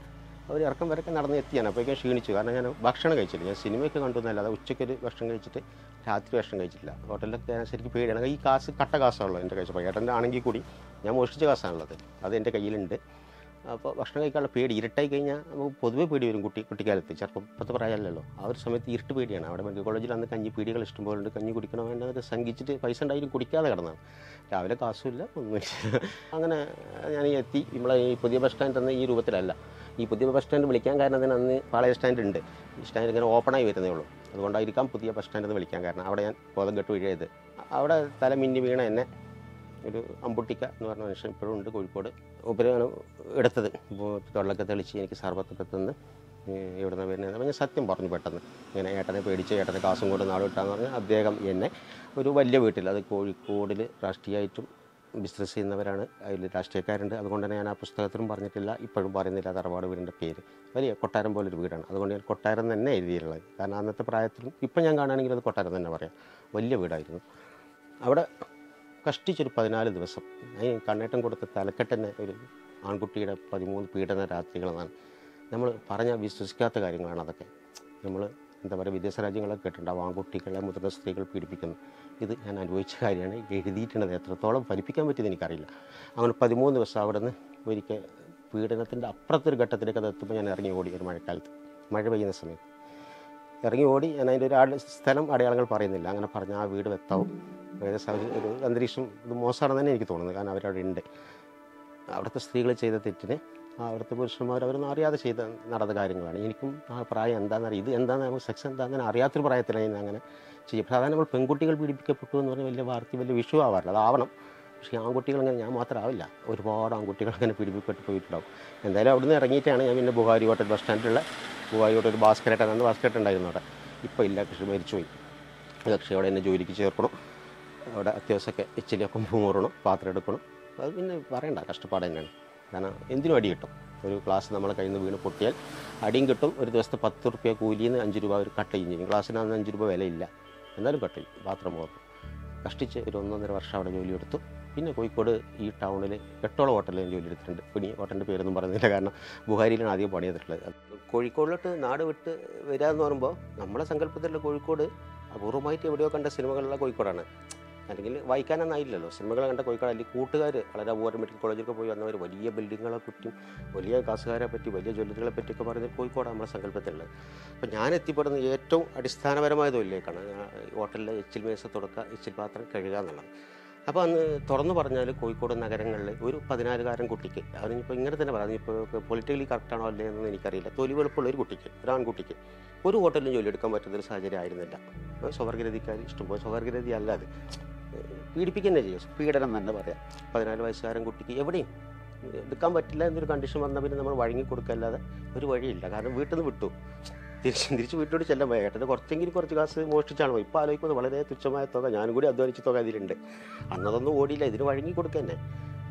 ഒരു ഇറക്കം വരക്കെ നടന്ന് എത്തിയാണ് അപ്പോഴേക്കും ക്ഷീണിച്ചു കാരണം ഞാൻ ഭക്ഷണം കഴിച്ചില്ല ഞാൻ സിനിമയൊക്കെ കണ്ടു എന്നല്ലാതെ ഉച്ചയ്ക്കൊരു ഭക്ഷണം കഴിച്ചിട്ട് രാത്രി ഭക്ഷണം കഴിച്ചില്ല ഹോട്ടലിലൊക്കെ ഞാൻ ശരിക്കും പേടിയാണ് ഈ കാശ് കട്ട കാശാണല്ലോ എൻ്റെ കഴിച്ചപ്പോൾ ഏട്ടൻ്റെ ആണെങ്കിൽ കൂടി ഞാൻ മോഷ്ടിച്ച കാശാണുള്ളത് അത് എൻ്റെ കയ്യിലുണ്ട് അപ്പോൾ ഭക്ഷണം കഴിക്കാനുള്ള പേടി ഇരുട്ടായി കഴിഞ്ഞാൽ നമുക്ക് പൊതുവേ പേടി വരും കുട്ടി കുട്ടിക്കാലത്ത് ചെറുപ്പം പത്ത് പ്രായമല്ലല്ലോ ആ ഒരു സമയത്ത് ഇരുട്ട് പേടിയാണ് അവിടെ മെഡിക്കൽ കോളേജിൽ അന്ന് കഞ്ഞി പീടികൾ ഇഷ്ടംപോലെ ഉണ്ട് കഞ്ഞി കുടിക്കണം വേണ്ടതൊക്കെ സംഘിച്ചിട്ട് പൈസ ഉണ്ടായാലും കുടിക്കാതെ കിടന്നാണ് രാവിലെ കാശുമില്ല ഒന്നുമില്ല അങ്ങനെ ഞാൻ ഈ എത്തി നമ്മളെ ഈ പുതിയ ബസ് സ്റ്റാൻഡ് എന്ന ഈ രൂപത്തിലല്ല ഈ പുതിയ ബസ് സ്റ്റാൻഡ് വിളിക്കാൻ കാരണം തന്നെ അന്ന് പാളയ സ്റ്റാൻഡ് ഉണ്ട് ഈ സ്റ്റാൻഡ് ഇങ്ങനെ ഓപ്പണായി വരുന്നേ ഉള്ളൂ അതുകൊണ്ടായിരിക്കാം പുതിയ ബസ് സ്റ്റാൻഡ് എന്ന് വിളിക്കാൻ കാരണം അവിടെ ഞാൻ ബോധം കെട്ട് വീഴയത് അവിടെ തല മിന്നി വീണ എന്നെ ഒരു അമ്പുട്ടിക്ക എന്ന് പറഞ്ഞ മനുഷ്യൻ ഇപ്പോഴും ഉണ്ട് കോഴിക്കോട് ഉപരിയാണ് എടുത്തത് ഇപ്പോൾ തൊള്ളൊക്കെ തെളിച്ച് എനിക്ക് സർബത്തൊക്കെ തന്ന് എവിടെ നിന്ന് വരുന്നത് അപ്പോൾ ഞാൻ സത്യം പറഞ്ഞു പെട്ടെന്ന് ഇങ്ങനെ ഏട്ടനെ പേടിച്ച് ഏട്ടനെ കാസും കൊണ്ട് നാട് വിട്ടാന്ന് പറഞ്ഞാൽ അദ്ദേഹം എന്നെ ഒരു വലിയ വീട്ടിൽ അത് കോഴിക്കോടിൽ രാഷ്ട്രീയമായിട്ടും ബിസിനസ് ചെയ്യുന്നവരാണ് അതിൽ രാഷ്ട്രീയക്കാരുണ്ട് അതുകൊണ്ട് തന്നെ ഞാൻ ആ പുസ്തകത്തിലും പറഞ്ഞിട്ടില്ല ഇപ്പോഴും പറയുന്നില്ല തറവാട് വീടിൻ്റെ പേര് വലിയ കൊട്ടാരം പോലൊരു വീടാണ് അതുകൊണ്ട് ഞാൻ കൊട്ടാരം തന്നെ എഴുതിയിട്ടുള്ളത് കാരണം അന്നത്തെ പ്രായത്തിലും ഇപ്പം ഞാൻ കാണുകയാണെങ്കിൽ അത് കൊട്ടാരം തന്നെ പറയാം വലിയ വീടായിരുന്നു അവിടെ കഷ്ടിച്ചൊരു പതിനാല് ദിവസം അതിന് കണ്ണേട്ടം കൊടുത്ത തലക്കെട്ടന്നെ ഒരു ആൺകുട്ടിയുടെ പതിമൂന്ന് പീഡന രാത്രികളെന്നാണ് നമ്മൾ പറഞ്ഞാൽ വിശ്വസിക്കാത്ത കാര്യങ്ങളാണ് അതൊക്കെ നമ്മൾ എന്താ പറയുക വിദേശ രാജ്യങ്ങളൊക്കെ കേട്ടിട്ടുണ്ടാവും ആൺകുട്ടികളെ മുതിർന്ന സ്ത്രീകൾ പീഡിപ്പിക്കുന്നു ഇത് ഞാൻ അനുഭവിച്ച കാര്യമാണ് എഴുതിയിട്ടുള്ളത് എത്രത്തോളം ഫലിപ്പിക്കാൻ പറ്റിയത് എനിക്കറിയില്ല അങ്ങനെ പതിമൂന്ന് ദിവസം അവിടെ നിന്ന് ഒരിക്കൽ പീഡനത്തിൻ്റെ അപ്പുറത്തൊരു ഘട്ടത്തിലേക്ക് അത് എത്തുമ്പോൾ ഞാൻ ഇറങ്ങി ഓടി ഒരു മഴക്കാലത്ത് മഴ പെയ്യുന്ന സമയത്ത് ഇറങ്ങി ഓടി ഞാൻ അതിൻ്റെ ഒരു ആട് സ്ഥലം അടയാളങ്ങൾ പറയുന്നില്ല അങ്ങനെ പറഞ്ഞ ആ വീട് വെത്താവും ഏകദേശം അവർ ഒരു അന്തരീക്ഷം ഇത് മോശമാണെന്ന് തന്നെ എനിക്ക് തോന്നുന്നത് കാരണം അവരവിടെ ഉണ്ട് അവിടുത്തെ സ്ത്രീകൾ ചെയ്ത തെറ്റിന് ആ അവിടുത്തെ പുരുഷന്മാർ അവരൊന്നും അറിയാതെ ചെയ്ത നടന്ന കാര്യങ്ങളാണ് എനിക്കും ആ പ്രായം എന്താണെന്നറിയാം ഇത് എന്താണെന്ന് നമുക്ക് സെക്സ് എന്താണെന്ന് അറിയാത്തൊരു പ്രായത്തിലാണ് ഞാൻ അങ്ങനെ ചെയ്യും സാധാരണ നമ്മൾ പെൺകുട്ടികൾ പീഡിപ്പിക്കപ്പെട്ടു എന്ന് പറഞ്ഞാൽ വലിയ വാർത്ത വലിയ വിഷു ആവാറില്ല അതാവണം പക്ഷേ ആൺകുട്ടികൾ അങ്ങനെ ഞാൻ മാത്രമാവില്ല ഒരുപാട് ആൺകുട്ടികൾ അങ്ങനെ പീഡിപ്പിക്കപ്പെട്ട് പോയിട്ടുണ്ടാവും എന്തായാലും അവിടുന്ന് ഇറങ്ങിയിട്ടാണ് ഞാൻ പിന്നെ ബുഹാരി ഹോട്ടൽ ബസ് സ്റ്റാൻഡിലുള്ള ബുഹാരി ഹോട്ടൽ ഒരു ബാസ്കറ്റ് അന്ന് ബാസ്കറ്റ് ഉണ്ടായിരുന്നു അവിടെ ഇപ്പോൾ ഇല്ല കൃഷി മരിച്ചുപോയി കക്ഷി അവിടെ എന്നെ ജോലിക്ക് ചേർക്കണം അവിടെ അത്യാവശ്യമൊക്കെ ഇച്ചിരിയൊക്കെ മൂറണം പാത്രം എടുക്കണം അത് പിന്നെ പറയണ്ട കഷ്ടപ്പാട് തന്നെയാണ് കാരണം എന്തിനും അടി കിട്ടും ഒരു ക്ലാസ് നമ്മളെ കയ്യിൽ നിന്ന് വീണ് പൊട്ടിയാൽ അടിയും കിട്ടും ഒരു ദിവസത്തെ പത്ത് റുപ്യ കൂലിയിൽ നിന്ന് അഞ്ച് രൂപ ഒരു കട്ട് ചെയ്യും ക്ലാസ്സിന് അന്ന് അഞ്ച് രൂപ വിലയില്ല എന്നാലും കട്ട് ചെയ്യും പാത്രം മോറും കഷ്ടിച്ച് ഒരു ഒന്നൊന്നര വർഷം അവിടെ ജോലി എടുത്തു പിന്നെ കോഴിക്കോട് ഈ ടൗണിൽ എട്ടോളം ഹോട്ടലിൽ ഞാൻ ജോലി എടുത്തിട്ടുണ്ട് പിന്നെ ഈ ഹോട്ടലിൻ്റെ പേരൊന്നും പറയുന്നില്ല കാരണം ബുഹാരിയിലാണ് ആദ്യം പണി ചെയ്തിട്ടുള്ളത് കോഴിക്കോടിലോട്ട് നാട് വിട്ട് വരിക എന്ന് പറയുമ്പോൾ നമ്മളെ സങ്കല്പത്തിലുള്ള കോഴിക്കോട് അപൂർവമായിട്ട് എവിടെയോ കണ്ട സിനിമകളുള്ള കോഴിക്കോടാണ് അല്ലെങ്കിൽ വായിക്കാനൊന്നും ആയില്ലല്ലോ സിനിമകൾ കണ്ട കോഴിക്കോട് അല്ലെങ്കിൽ കൂട്ടുകാർ വളരെ അപൂർവം മെഡിക്കൽ കോളേജിലൊക്കെ പോയി വന്നവർ വലിയ ബിൽഡിങ്ങുകളെ പറ്റിയും വലിയ കാസുകാരെ പറ്റി വലിയ ജ്വല്ലറികളെ പറ്റിയൊക്കെ പറയുന്നത് കോഴിക്കോടാണ് നമ്മുടെ സങ്കല്പത്തിലുള്ളത് അപ്പോൾ ഞാൻ എത്തിപ്പെടുന്ന ഏറ്റവും അടിസ്ഥാനപരമായ തൊഴിലേക്കാണ് ഹോട്ടലിൽ എച്ചിൽ മേസ തുടക്കുക എച്ചിൽ പാത്രം കഴുകുക എന്നുള്ളത് അപ്പോൾ അന്ന് തുറന്നു പറഞ്ഞാൽ കോഴിക്കോട് നഗരങ്ങളിൽ ഒരു പതിനാലുകാരൻ കുട്ടിക്ക് അവനിപ്പോൾ ഇങ്ങനെ തന്നെ പറയാം ഇപ്പോൾ പൊളിറ്റിക്കലി കറക്റ്റാണോ അല്ലേ എന്നൊന്നും എനിക്കറിയില്ല തൊലി വെളുപ്പുള്ള ഒരു കുട്ടിക്ക് ഒരു ആൺകുട്ടിക്ക് ഒരു ഹോട്ടലിലും ജോലി എടുക്കാൻ പറ്റുന്ന ഒരു സാഹചര്യം ആയിരുന്നില്ല സ്വവർഗരതിക്കാർ ഇഷ്ടംപോലെ സ്വവർഗരതി അല്ല അത് പീഡിപ്പിക്കുക ചെയ്യും പീഡനം തന്നെ പറയാം പതിനാല് വയസ്സുകാരൻ കുട്ടിക്ക് എവിടെയും എടുക്കാൻ പറ്റില്ല എന്നൊരു കണ്ടീഷൻ വന്നാൽ പിന്നെ നമ്മൾ വഴങ്ങി കൊടുക്കല്ലാതെ ഒരു വഴിയില്ല കാരണം വീട്ടിൽ നിന്ന് വിട്ടു തിരിച്ച് തിരിച്ച് വീട്ടിലോട്ട് ചെല്ലാൻ പോയി ഏട്ടന് കുറച്ചെങ്കിലും കുറച്ച് കാശ് മോഷ്ടിച്ചാണ് പോയി ഇപ്പോൾ ആലോചിക്കുന്നത് വളരെ തുച്ഛമായ തുക ഞാനും കൂടി അധ്വാനിച്ച തുക അതിലുണ്ട് അന്നതൊന്നും ഓടിയില്ല ഇതിന് വഴങ്ങി കൊടുക്കുക തന്നെ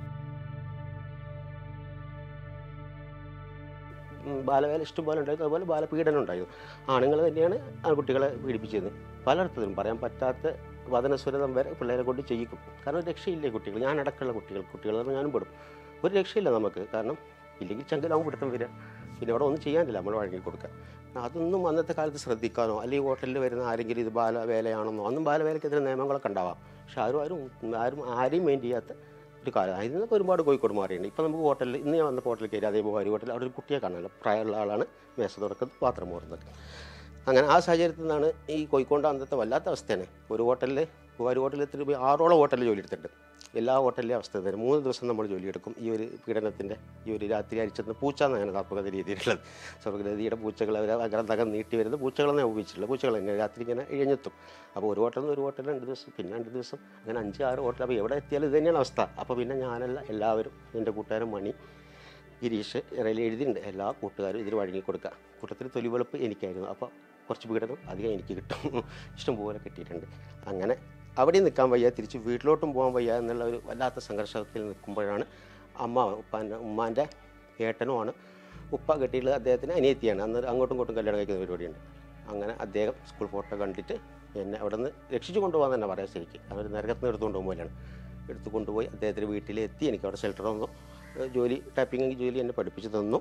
ഉം, ബാലവേല ഇഷ്ടം പോലെ ഉണ്ടായിരുന്നു അതുപോലെ ബാലപീഡനം ഉണ്ടായിരുന്നു ആണുങ്ങൾ തന്നെയാണ് ആൺകുട്ടികളെ പീഡിപ്പിച്ചത് പലയിടത്തും പറയാൻ പറ്റാത്ത വചനസ്വരതം വരെ പിള്ളേരെ കൊണ്ട് ചെയ്യിക്കും കാരണം ഒരു രക്ഷയില്ലേ കുട്ടികൾ ഞാൻ അടക്കമുള്ള കുട്ടികൾ കുട്ടികൾ എന്ന് പറഞ്ഞാൽ ഞാനും പെടും ഒരു രക്ഷയില്ല നമുക്ക് കാരണം ഇല്ലെങ്കിൽ ചങ്കലാവും പിടുത്തം വരിക പിന്നെ അവിടെ ഒന്നും ചെയ്യാനില്ല നമ്മൾ വഴങ്ങി കൊടുക്കുക അതൊന്നും അന്നത്തെ കാലത്ത് ശ്രദ്ധിക്കാനോ അല്ലെങ്കിൽ ഹോട്ടലിൽ വരുന്ന ആരെങ്കിലും ഇത് ബാലവേലയാണെന്നോ അന്നും ബാലവേലയ്ക്കെതിരെ നിയമങ്ങളൊക്കെ ഉണ്ടാവാം പക്ഷെ ആരും ആരും ആരും ആരെയും മെയിൻ ചെയ്യാത്ത ഒരു കാലം അതിൽ നിന്നൊക്കെ ഒരുപാട് കോഴിക്കോട് മാറിയിട്ടുണ്ട് ഇപ്പം നമുക്ക് ഹോട്ടലിൽ ഇന്ന് ഞാൻ വന്ന ഹോട്ടലിൽ കയറി അതേ ബുഹാരി ഹോട്ടലിൽ അവിടെ ഒരു കുട്ടിയെ കാണാനല്ലോ പ്രായമുള്ള ആളാണ് മേശ തുറക്കുന്നത് പാത്രം മോറുന്നത് അങ്ങനെ ആ സാഹചര്യത്തിൽ നിന്നാണ് ഈ കോഴിക്കോട് അന്നത്തെ വല്ലാത്ത അവസ്ഥയാണ് ഒരു ഹോട്ടലിൽ ബുഹാരി ഹോട്ടലിൽ എത്തി പോയി ആറോളം ഹോട്ടലിൽ ജോലി എടുത്തിട്ടുണ്ട് എല്ലാ ഹോട്ടലിലെ അവസ്ഥ തന്നെ മൂന്ന് ദിവസം നമ്മൾ ജോലിയെടുക്കും ഈ ഒരു പീഡനത്തിൻ്റെ ഈ ഒരു രാത്രി അരിച്ചെന്ന് പൂച്ച എന്നാണ് താത്മകത രീതിയിലുള്ളത് സ്വർഗരതിയുടെ പൂച്ചകൾ അവർ അകരം തകം നീട്ടി വരുന്ന പൂച്ചകളെന്നെ ഉപയോഗിച്ചിട്ടുള്ളത് പൂച്ചകൾ തന്നെ രാത്രി ഇങ്ങനെ ഇഴഞ്ഞെത്തും അപ്പോൾ ഒരു ഹോട്ടലിൽ നിന്ന് ഒരു ഹോട്ടലിൽ രണ്ട് ദിവസം പിന്നെ രണ്ട് ദിവസം അങ്ങനെ അഞ്ച് ആറ് ഹോട്ടൽ അപ്പോൾ എവിടെ എത്തിയാലും ഇത് തന്നെയാണ് അവസ്ഥ അപ്പോൾ പിന്നെ ഞാനല്ല എല്ലാവരും എൻ്റെ കൂട്ടുകാരൻ മണി ഗിരീഷ് ഇറയിൽ എഴുതിയിട്ടുണ്ട് എല്ലാ കൂട്ടുകാരും ഇതിൽ വഴങ്ങി കൊടുക്കുക കൂട്ടത്തിൽ തൊലിവെളുപ്പ് എനിക്കായിരുന്നു അപ്പോൾ കുറച്ച് പീഡനം അധികം എനിക്ക് കിട്ടും ഇഷ്ടംപോലെ കിട്ടിയിട്ടുണ്ട് അങ്ങനെ അവിടെ നിൽക്കാൻ വയ്യ തിരിച്ച് വീട്ടിലോട്ടും പോകാൻ വയ്യ എന്നുള്ള ഒരു വല്ലാത്ത സംഘർഷത്തിൽ നിൽക്കുമ്പോഴാണ് അമ്മ ഉപ്പാൻ്റെ ഉമ്മാൻ്റെ ഏട്ടനുമാണ് ഉപ്പ കെട്ടിയിട്ടുള്ളത് അദ്ദേഹത്തിന് അനിയത്തിയാണ് അന്ന് അങ്ങോട്ടും ഇങ്ങോട്ടും കല്യാണം കഴിക്കുന്ന പരിപാടിയുണ്ട് അങ്ങനെ അദ്ദേഹം സ്കൂൾ ഫോട്ടോ കണ്ടിട്ട് എന്നെ അവിടെ നിന്ന് രക്ഷിച്ചു കൊണ്ടുപോകാൻ തന്നെ പറയാം ശരിക്കും അവർ നരകത്തിൽ നിന്ന് എടുത്തുകൊണ്ട് പോകുമ്പോഴാണ് എടുത്തു കൊണ്ടുപോയി അദ്ദേഹത്തിൻ്റെ വീട്ടിലെത്തി എനിക്ക് അവിടെ ഷെൽട്ടർ തന്നു ഏഹ് ജോലി ടാപ്പിംഗ് ജോലി എന്നെ പഠിപ്പിച്ചു തന്നു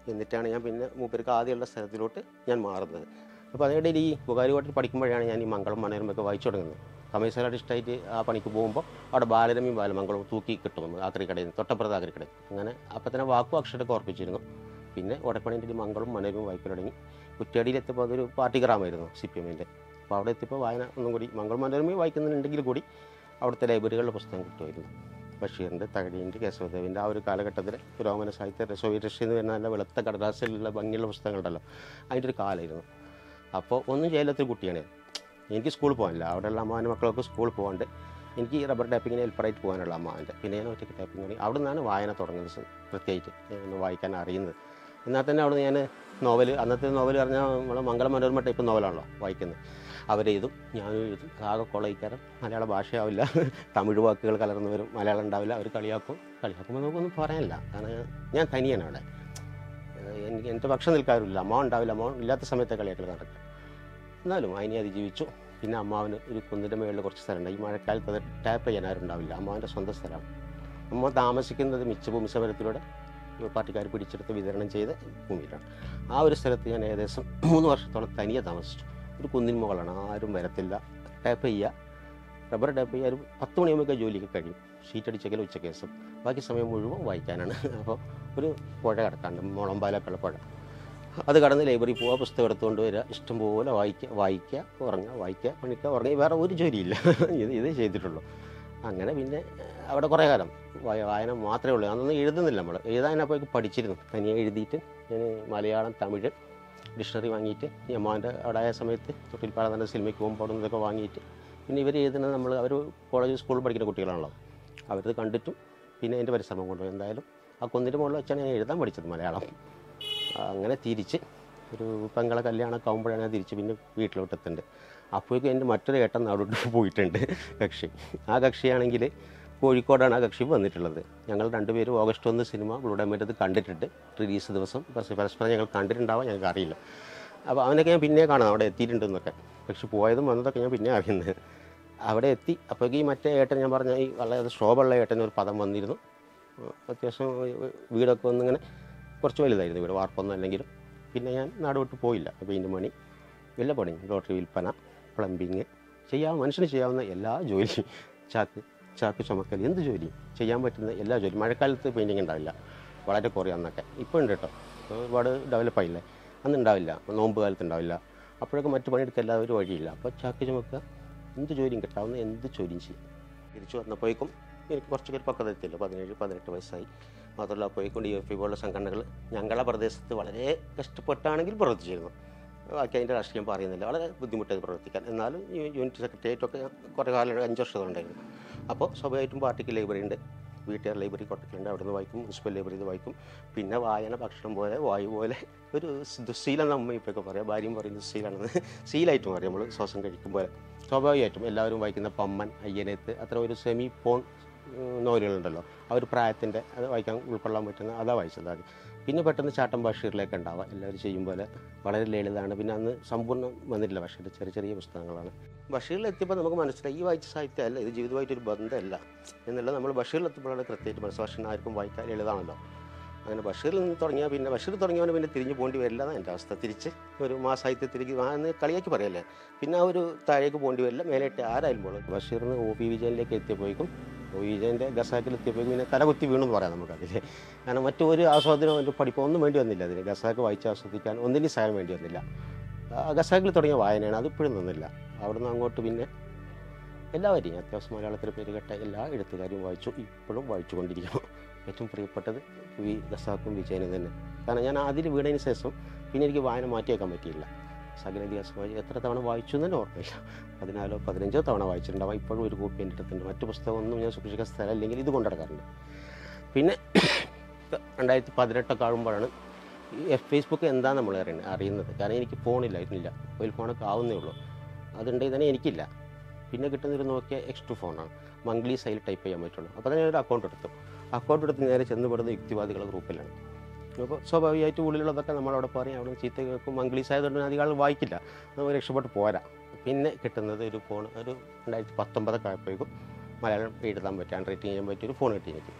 എന്നിട്ടാണ് ഞാൻ പിന്നെ മൂപ്പർക്ക് ആദ്യമുള്ള സ്ഥലത്തിലോട്ട് ഞാൻ മാറുന്നത് അപ്പോൾ അതിനിടയിൽ ഈ ബുകാരികോട്ടിൽ പഠിക്കുമ്പോഴാണ് ഞാൻ ഈ മംഗളം മനോരമയൊക്കെ വായിച്ചു തുടങ്ങുന്നത് കമേഴ്സ്യലായിട്ട് ഇഷ്ടമായിട്ട് ആ പണിക്ക് പോകുമ്പോൾ അവിടെ ബാലരമയും ബാലമംഗളവും തൂക്കി കിട്ടും ആക്രിക്കടയിൽ നിന്ന് തൊട്ടപ്പുറത്ത് ആക്രിക്കടയിൽ അങ്ങനെ അപ്പം തന്നെ വാക്കും അക്ഷരമൊക്കെ ഓർപ്പിച്ചിരുന്നു പിന്നെ ഉടപ്പണിൻ്റെ മംഗളം മനോരമയും വായിക്കാൻ തുടങ്ങി കുറ്റ്യാടിയിലെത്തിയപ്പോൾ അതൊരു പാർട്ടി ഗ്രാമമായിരുന്നു സി പി എമ്മിൻ്റെ അപ്പോൾ അവിടെ എത്തിയപ്പോൾ വായന ഒന്നും കൂടി മംഗളം മനോരമയും വായിക്കുന്നുണ്ടെങ്കിൽ കൂടി അവിടുത്തെ ലൈബ്രറികളിലെ പുസ്തകം കിട്ടുമായിരുന്നു ബഷീറിൻ്റെ തകഴീൻ്റെ കേശവദേവിൻ്റെ ആ ഒരു കാലഘട്ടത്തിൽ പുരോഗമന സാഹിത്യ സോവിയറ്റ് റഷ്യ എന്ന് പറഞ്ഞാൽ നല്ല വെളുത്ത കടലാസിലുള്ള ഭംഗിയുള്ള പുസ്തകങ്ങളുണ്ടല്ലോ അതിൻ്റെ ഒരു കാലമായിരുന്നു അപ്പോൾ ഒന്നും ചെയ്യലത്തൊരു കുട്ടിയാണ് ഞാൻ. എനിക്ക് സ്കൂളിൽ പോകാനില്ല അവിടെയുള്ള അമ്മാവൻ്റെ മക്കളൊക്കെ സ്കൂളിൽ പോകാണ്ട് എനിക്ക് ഈ റബ്ബർ ടാപ്പിങ്ങിന് ഹെൽപ്പറായിട്ട് പോകാനുള്ള അമ്മാവൻ്റെ പിന്നെ ഞാൻ ഒറ്റയ്ക്ക് ടാപ്പിംഗ് തുടങ്ങി അവിടെ നിന്നാണ് വായന തുടങ്ങുന്നത് സ- പ്രത്യേകിച്ച് ഞാൻ ഒന്ന് വായിക്കാൻ അറിയുന്നത് എന്നാൽ തന്നെ അവിടെ ഞാൻ നോവൽ അന്നത്തെ നോവൽ പറഞ്ഞാൽ നമ്മൾ മംഗള മനോരമ ടൈപ്പ് നോവലാണല്ലോ വായിക്കുന്നത് അവരെഴുതും ഞാനും എഴുതും ആകെ കൊളയിക്കാരം മലയാള ഭാഷയാവില്ല തമിഴ് വാക്കുകൾ കലർന്നു വരും മലയാളം ഉണ്ടാവില്ല അവർ കളിയാക്കും കളിയാക്കുമ്പോൾ നമുക്കൊന്നും പറയാനില്ല കാരണം ഞാൻ തനിയാണ് അവിടെ ഏഹ് എനിക്ക് എൻ്റെ പക്ഷം നിൽക്കാറില്ല അമ്മ ഉണ്ടാവില്ല അമ്മ ഇല്ലാത്ത സമയത്തെ കളിയാക്കൽ നടക്കുക എന്നാലും അതിനെ അതിജീവിച്ചു പിന്നെ അമ്മാവന് ഒരു കുന്നിൻ്റെ മുകളിൽ കുറച്ച് സ്ഥലമുണ്ട് ഈ മഴക്കാലത്ത് അത് ടാപ്പ് ചെയ്യാൻ ആരും ഉണ്ടാവില്ല അമ്മാവൻ്റെ സ്വന്തം സ്ഥലമാണ് അമ്മ താമസിക്കുന്നത് മിച്ചഭൂമി സമരത്തിലൂടെ പാർട്ടിക്കാർ പിടിച്ചെടുത്ത് വിതരണം ചെയ്ത ഭൂമിയിലാണ് ആ ഒരു സ്ഥലത്ത് ഞാൻ ഏകദേശം മൂന്ന് വർഷത്തോളം തനിയെ താമസിച്ചു ഒരു കുന്നിൻ മുകളാണ് ആരും വരത്തില്ല ടാപ്പ് ചെയ്യുക റബ്ബർ ടാപ്പ് ചെയ്യുക ഒരു പത്ത് മണിയാകുമ്പോൾ ജോലിക്ക് കഴിയും ഷീറ്റ് അടിച്ചെങ്കിൽ ഉച്ചയ്ക്ക് ശേഷം ബാക്കി സമയം മുഴുവൻ വായിക്കാനാണ് അപ്പോൾ ഒരു പുഴ കിടക്കാണ്ട് മുളമ്പാലൊക്കെയുള്ള പുഴ അത് കടന്ന് ലൈബ്രറി പോവുക പുസ്തകം എടുത്തുകൊണ്ട് വരിക ഇഷ്ടംപോലെ വായിക്കുക വായിക്കുക ഉറങ്ങുക വായിക്കുക പണിക്കുക ഉറങ്ങുക വേറെ ഒരു ജോലിയില്ല ഇത് ഇത് ചെയ്തിട്ടുള്ളൂ അങ്ങനെ പിന്നെ ഏഹ്, അവിടെ കുറേ കാലം വായ- വായന മാത്രമേ ഉള്ളൂ അതൊന്നും എഴുതുന്നില്ല നമ്മൾ എഴുതാനപ്പോഴേക്ക് പഠിച്ചിരുന്നു തനിയെ എഴുതിയിട്ട് ഞാൻ മലയാളം തമിഴ് ഡിക്ഷണറി വാങ്ങിയിട്ട് ഈ അമ്മാവൻ്റെ അവിടെ ആയ സമയത്ത് തൊട്ടിൽപ്പാട തന്നെ സിനിമയ്ക്ക് പോകുമ്പോൾ അവിടെ നിന്നൊക്കെ വാങ്ങിയിട്ട് പിന്നെ ഇവർ എഴുതുന്നത് നമ്മൾ അവർ കോളേജ് സ്കൂളിൽ പഠിക്കുന്ന കുട്ടികളാണല്ലോ അവരത് കണ്ടിട്ടും പിന്നെ എൻ്റെ പരിശ്രമം കൊണ്ടുപോയി എന്തായാലും ആ കുന്നിൻ്റെ മുകളിൽ വെച്ചാണ് ഞാൻ എഴുതാൻ പഠിച്ചത് മലയാളം അങ്ങനെ തിരിച്ച് ഒരു പെങ്ങളെ കല്യാണമൊക്കെ ആകുമ്പോഴാണ് ഞാൻ തിരിച്ച് പിന്നെ വീട്ടിലോട്ട് എത്തുന്നത് അപ്പോഴേക്കും എൻ്റെ മറ്റൊരു ഏട്ടൻ നാടോട്ട് പോയിട്ടുണ്ട് കക്ഷി ആ കക്ഷിയാണെങ്കിൽ കോഴിക്കോടാണ് ആ കക്ഷി വന്നിട്ടുള്ളത് ഞങ്ങൾ രണ്ടുപേരും ഓഗസ്റ്റ് ഒന്ന് സിനിമ ബ്ലൂഡമേറ്റത് കണ്ടിട്ടുണ്ട് റിലീസ് ദിവസം പരസ്പരം പരസ്പരം ഞങ്ങൾ കണ്ടിട്ടുണ്ടാവാൻ ഞങ്ങൾക്ക് അറിയില്ല അപ്പോൾ അവനൊക്കെ ഞാൻ പിന്നെ കാണാം അവിടെ എത്തിയിട്ടുണ്ടെന്നൊക്കെ പക്ഷെ പോയതും വന്നതൊക്കെ ഞാൻ പിന്നെ അറിയുന്നത് അവിടെ എത്തി അപ്പോഴേക്കും ഈ മറ്റേ ഏട്ടൻ ഞാൻ പറഞ്ഞ ഈ വളരെ ശോഭമുള്ള ഏട്ടൻ ഒരു പദം വന്നിരുന്നു അത്യാവശ്യം വീടൊക്കെ ഒന്നിങ്ങനെ കുറച്ച് വലുതായിരുന്നു വീട് വാർപ്പൊന്നും അല്ലെങ്കിലും പിന്നെ ഞാൻ നാട് വിട്ട് പോയില്ല പെയിൻറ്റ് പണി എല്ലാ പണിയും ലോട്ടറി വിൽപ്പന പ്ലംബിങ് ചെയ്യാൻ മനുഷ്യന് ചെയ്യാവുന്ന എല്ലാ ജോലിയും ചാക്ക് ചാക്ക് ചുമക്കൽ എന്ത് ജോലിയും ചെയ്യാൻ പറ്റുന്ന എല്ലാ ജോലിയും മഴക്കാലത്ത് പെയിൻറ്റിങ് ഉണ്ടാവില്ല വളരെ കുറേ അന്നൊക്കെ ഇപ്പോൾ ഉണ്ട് കേട്ടോ ഇപ്പോൾ ഒരുപാട് ഡെവലപ്പായില്ലേ അന്ന് ഉണ്ടാവില്ല നോമ്പ് കാലത്ത് ഉണ്ടാവില്ല അപ്പോഴൊക്കെ മറ്റു പണിയെടുക്കല്ലാതെ ഒരു വഴിയില്ല അപ്പോൾ ചാക്ക് ചുമക്കുക എന്ത് ജോലിയും കിട്ടാവുന്ന എന്ത് ജോലിയും ചെയ്യും തിരിച്ചു വന്നപ്പോഴേക്കും എനിക്ക് കുറച്ചൊക്കെ ഒരു പക്വത എത്തിയല്ലോ പതിനേഴ് പതിനെട്ട് വയസ്സായി മാത്രമല്ല അപ്പോഴേക്കും ഡി എഫ് പി പോലുള്ള സംഘടനകൾ ഞങ്ങളുടെ പ്രദേശത്ത് വളരെ കഷ്ടപ്പെട്ടാണെങ്കിൽ പ്രവർത്തിച്ചിരുന്നു ബാക്കി അതിൻ്റെ രാഷ്ട്രീയം പറയുന്നില്ല വളരെ ബുദ്ധിമുട്ടായി പ്രവർത്തിക്കാൻ എന്നാലും ഈ യൂണിറ്റ് സെക്രട്ടേറിയറ്റൊക്കെ കുറേ കാലം അഞ്ച് വർഷം ഉണ്ടായിരുന്നു അപ്പോൾ സ്വാഭാവികമായിട്ടും പാർട്ടിക്ക് ലൈബ്രറി ഉണ്ട് വീട്ടുകാർ ലൈബ്രറി കൊട്ടത്തിലുണ്ട് അവിടെ നിന്ന് വായിക്കും മുനിസിപ്പൽ ലൈബ്രറിയിൽ വായിക്കും പിന്നെ വായന ഭക്ഷണം പോലെ വായു പോലെ ഒരു ദുശീലം നമ്മ ഇപ്പോഴൊക്കെ പറയാം ഭാര്യയും പറയും ദുശീലാണെന്ന് ശീലമായിട്ടും പറയും നമ്മൾ ശ്വാസം കഴിക്കുമ്പോൾ സ്വാഭാവികമായിട്ടും എല്ലാവരും വായിക്കുന്ന പമ്മൻ അയ്യനത്ത് അത്ര ഒരു സെമി പോൺ ഉം, നോവലുകളുണ്ടല്ലോ ആ ഒരു പ്രായത്തിൻ്റെ അത് വായിക്കാൻ ഉൾക്കൊള്ളാൻ പറ്റുന്ന അതാ വായിച്ചത് ആദ്യം പിന്നെ പെട്ടെന്ന് ചാട്ടം ബഷീറിലേക്ക് ഉണ്ടാവുക എല്ലാവരും ചെയ്യും പോലെ വളരെ ലളിതമാണ് പിന്നെ അന്ന് സമ്പൂർണ്ണം വന്നിട്ടില്ല ബഷീർ ചെറിയ ചെറിയ പുസ്തകങ്ങളാണ് ബഷീറിലെത്തിയപ്പോൾ നമുക്ക് മനസ്സിലായി ഈ വായിച്ച സാഹിത്യമല്ല ഇത് ജീവിതമായിട്ടൊരു ബന്ധമല്ല എന്നുള്ളത് നമ്മൾ ബഷീറിലെത്തുമ്പോഴാണ് കൃത്യമായിട്ട് മനസ്സിലായി ബഷീറിന് ആർക്കും വായിക്കാൻ ലളിതാണല്ലോ അങ്ങനെ ബഷീറിൽ നിന്ന് തുടങ്ങിയാൽ പിന്നെ ബഷീർ തുടങ്ങിയവന് പിന്നെ തിരിഞ്ഞു പോകേണ്ടി വരില്ല എന്നാണ് എൻ്റെ അവസ്ഥ തിരിച്ച് ഒരു മാ സാഹിത്യത്തിലേക്ക് ആ എന്ന് കളിയാക്കി പറയല്ലേ പിന്നെ ആ ഒരു താഴേക്ക് പോകേണ്ടി വരില്ല മേലേട്ട് ആരായാലും പോകും ബഷീറിന് ഒ പി വിജയനിലേക്ക് എത്തിയപ്പോഴേക്കും ഒ പി വിജയൻ്റെ ഗസാക്കിൽ എത്തിയപ്പോഴേക്കും പിന്നെ തലകുത്തി വീണു എന്ന് പറയാം നമുക്കതിൽ കാരണം മറ്റൊരു ആസ്വാദനമോ ഒരു പഠിപ്പോ ഒന്നും വേണ്ടി വന്നില്ല അതിന് ഗസാക്ക് വായിച്ച് ആസ്വദിക്കാൻ ഒന്നിനും സഹായം വേണ്ടി വന്നില്ല ആ ഗസാക്കിൽ തുടങ്ങിയ വായനയാണ് അതിപ്പോഴും നിന്നില്ല അവിടുന്ന് അങ്ങോട്ട് പിന്നെ എല്ലാവരെയും അത്യാവശ്യം മലയാളത്തിൽ പേരുകെട്ട എല്ലാ എഴുത്തുകാരും വായിച്ചു ഇപ്പോഴും വായിച്ചുകൊണ്ടിരിക്കുന്നു ഏറ്റവും പ്രിയപ്പെട്ടത് വി ഗസാക്കും വിജയനും തന്നെ കാരണം ഞാൻ അതിൽ വീണതിന് ശേഷം പിന്നെ എനിക്ക് വായന മാറ്റിയേക്കാൻ പറ്റിയില്ല സകല ഇതിഹാസം വായി എത്ര തവണ വായിച്ചു എന്ന് തന്നെ ഓർമ്മയില്ല പതിനാലോ പതിനഞ്ചോ തവണ വായിച്ചിട്ടുണ്ടാവും ഇപ്പോഴും ഒരു കോപ്പി എൻ്റെ അടുത്തുണ്ട് മറ്റു പുസ്തകമൊന്നും ഞാൻ സൂക്ഷിക്കാൻ സ്ഥലം അല്ലെങ്കിൽ ഇത് കൊണ്ടുനടക്കാറുണ്ട് പിന്നെ രണ്ടായിരത്തി പതിനെട്ടൊക്കെ ആകുമ്പോഴാണ് ഈ എഫ് ഫേസ്ബുക്ക് എന്താ നമ്മൾ അറിയുന്നത് അറിയുന്നത് കാരണം എനിക്ക് ഫോണില്ലായിരുന്നില്ല മൊബൈൽ ഫോണൊക്കെ ആവുന്നേ ഉള്ളൂ അതുണ്ടെങ്കിൽ തന്നെ എനിക്കില്ല പിന്നെ കിട്ടുന്ന ഒരു നോക്കിയ എക്സ് ടു ഫോണാണ് മംഗ്ലി സൈൽ ടൈപ്പ് ചെയ്യാൻ പറ്റുള്ളൂ അപ്പോൾ തന്നെ ഒരു അക്കൗണ്ട് എടുത്തു അക്കൗണ്ട് എടുത്ത് നേരെ ചെന്ന് പെടുന്ന യുക്തിവാദികളുടെ ഗ്രൂപ്പിലാണ് അപ്പോൾ സ്വാഭാവികമായിട്ട് ഉള്ളിലുള്ളതൊക്കെ നമ്മളവിടെ പറയും അവിടെ ചീത്ത കേൾക്കും മംഗ്ലീഷ് ആയതുകൊണ്ട് അധികം ആൾ വായിക്കില്ല നമുക്ക് രക്ഷപ്പെട്ട് പോരാ പിന്നെ കിട്ടുന്നത് ഒരു ഫോൺ ഒരു രണ്ടായിരത്തി പത്തൊമ്പതൊക്കെ ആയപ്പോഴേക്കും മലയാളം എഴുതാൻ പറ്റും ഹാൻഡ് റൈറ്റിംഗ് ചെയ്യാൻ പറ്റിയ ഒരു ഫോൺ കിട്ടി എനിക്ക്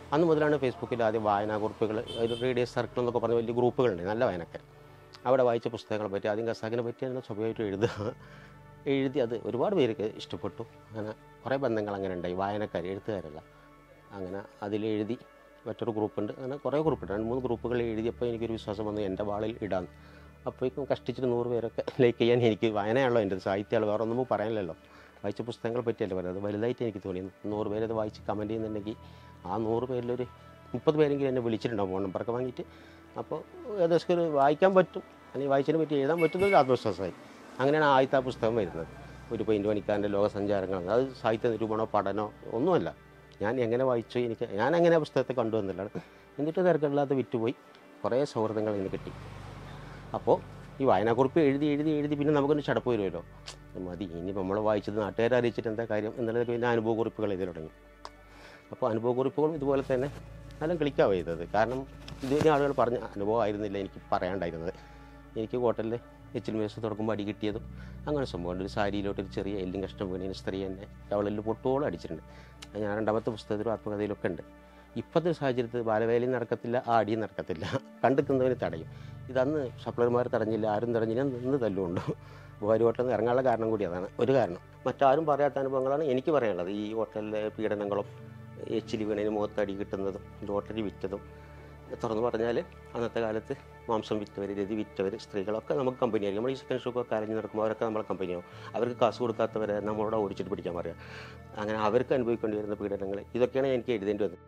അന്ന് മുതലാണ് ഫേസ്ബുക്കിൽ ആദ്യം വായനാകുറിപ്പുകൾ ഒരു റീഡിയസ് സർക്കിൾ എന്നൊക്കെ പറഞ്ഞ വലിയ ഗ്രൂപ്പുകളുണ്ട് നല്ല വായനക്കാർ അവിടെ വായിച്ച പുസ്തകങ്ങളെ പറ്റി ആദ്യം ഖസാക്കിനെ പറ്റി തന്നെ സ്വാഭാവികമായിട്ടും എഴുതുക എഴുതി അത് ഒരുപാട് പേർക്ക് ഇഷ്ടപ്പെട്ടു അങ്ങനെ കുറേ ബന്ധങ്ങൾ അങ്ങനെ ഉണ്ടായി വായനക്കാർ എഴുത്തുകാരല്ല അങ്ങനെ അതിലെഴുതി മറ്റൊരു ഗ്രൂപ്പുണ്ട് അങ്ങനെ കുറേ ഗ്രൂപ്പുണ്ട് രണ്ട് മൂന്ന് ഗ്രൂപ്പുകൾ എഴുതിയപ്പോൾ എനിക്കൊരു വിശ്വാസം വന്നു എൻ്റെ വാളിൽ ഇടാൻ അപ്പോഴേക്കും കഷ്ടിച്ചിട്ട് നൂറ് പേരൊക്കെ ലൈക്ക് ചെയ്യാൻ എനിക്ക് വായനയാണല്ലോ എൻ്റെ സാഹിത്യമാണ് വേറെ ഒന്നും പറയാനില്ലല്ലോ വായിച്ച പുസ്തകങ്ങളെ പറ്റിയല്ലേ പറയുന്നത് അത് വലുതായിട്ട് എനിക്ക് തോന്നി നൂറ് പേരത് വായിച്ച് കമൻറ്റ് ചെയ്യുന്നുണ്ടെങ്കിൽ ആ നൂറ് പേരിലൊരു മുപ്പത് പേരെങ്കിലും എന്നെ വിളിച്ചിട്ടുണ്ടാവും ഫോൺ നമ്പറൊക്കെ വാങ്ങിയിട്ട് അപ്പോൾ ഏകദേശം ഒരു വായിക്കാൻ പറ്റും അല്ലെങ്കിൽ വായിച്ചതിനെ പറ്റി എഴുതാൻ പറ്റുന്നൊരു ആത്മവിശ്വാസമായി അങ്ങനെയാണ് ആദ്യത്തെ ആ പുസ്തകം വരുന്നത് ഒരു പെയിൻറ്റ് പണിക്കാരൻ്റെ ലോകസഞ്ചാരങ്ങൾ അത് സാഹിത്യ നിരൂപണമോ പഠനമോ ഒന്നുമല്ല ഞാൻ എങ്ങനെ വായിച്ചു എനിക്ക് ഞാൻ എങ്ങനെ ആ പുസ്തകത്തെ കണ്ടുവന്നില്ലാണ് എന്നിട്ട് തിരക്കില്ലാതെ വിറ്റുപോയി കുറേ സൗഹൃദങ്ങൾ എനിക്ക് കിട്ടി അപ്പോൾ ഈ വായനാക്കുറിപ്പ് എഴുതി എഴുതി എഴുതി പിന്നെ നമുക്കൊന്ന് ചടപ്പ് വരുമല്ലോ മതി ഇനി നമ്മൾ വായിച്ചത് നാട്ടുകാരെ അറിയിച്ചിട്ട് എന്താ കാര്യം എന്നുള്ളത് പിന്നെ അനുഭവക്കുറിപ്പുകൾ എഴുതി തുടങ്ങി അപ്പോൾ അനുഭവക്കുറിപ്പുകളും ഇതുപോലെ തന്നെ നല്ല ക്ലിക്കാണ് ചെയ്തത് കാരണം ഇതുവരെ ആളുകൾ പറഞ്ഞ അനുഭവമായിരുന്നില്ല എനിക്ക് പറയാണ്ടായിരുന്നത് എനിക്ക് ഹോട്ടലിൽ എച്ചിൽ മേസ് തുറക്കുമ്പോൾ അടി കിട്ടിയതും അങ്ങനെ സംഭവമുണ്ട് ഒരു സാരിയിലോട്ട് ഒരു ചെറിയ എല്ലും കഷ്ടം വീണിന് സ്ത്രീ എന്നെ അവളെല്ലാം പൊട്ടോളം അടിച്ചിട്ടുണ്ട് അത് ഞാൻ രണ്ടാമത്തെ പുസ്തകത്തിലും ആത്മകഥയിലൊക്കെ ഉണ്ട് ഇപ്പോഴത്തെ സാഹചര്യത്തിൽ ബാലവേലയും നടക്കത്തില്ല ആ അടിയും നടക്കത്തില്ല കണ്ടെത്തുന്നവന് തടയും ഇതന്ന് സപ്ലർമാർ തടഞ്ഞില്ല ആരും തടഞ്ഞില്ല നിന്ന് തല്ലുകൊണ്ട് ഒരു ഹോട്ടലിൽ നിന്ന് ഇറങ്ങാനുള്ള കാരണം കൂടി അതാണ് ഒരു കാരണം മറ്റാരും പറയാത്ത അനുഭവങ്ങളാണ് എനിക്ക് പറയാനുള്ളത് ഈ ഹോട്ടലിലെ പീഡനങ്ങളും എച്ചിലി വീണതിന് മുഖത്ത് അടി കിട്ടുന്നതും ലോട്ടറി വിറ്റതും തുറന്നു പറഞ്ഞാൽ അന്നത്തെ കാലത്ത് മാംസം വിറ്റവർ രതി വിറ്റവർ സ്ത്രീകളൊക്കെ നമുക്ക് കമ്പനിയായിരിക്കും നമ്മൾ ഈ സെക്കൻഡ് ഷോക്കൊക്കെ അരഞ്ഞു നടക്കുമ്പോൾ അവരൊക്കെ നമ്മളെ കമ്പനിയാവും അവർക്ക് കാശ് കൊടുക്കാത്തവരെ നമ്മളോട് ഓടിച്ചിട്ട് പിടിക്കാൻ പറയാം അങ്ങനെ അവർക്ക് അനുഭവിക്കേണ്ടി വരുന്ന പീഡനങ്ങൾ ഇതൊക്കെയാണ് എനിക്ക് എഴുതേണ്ടി വന്നത്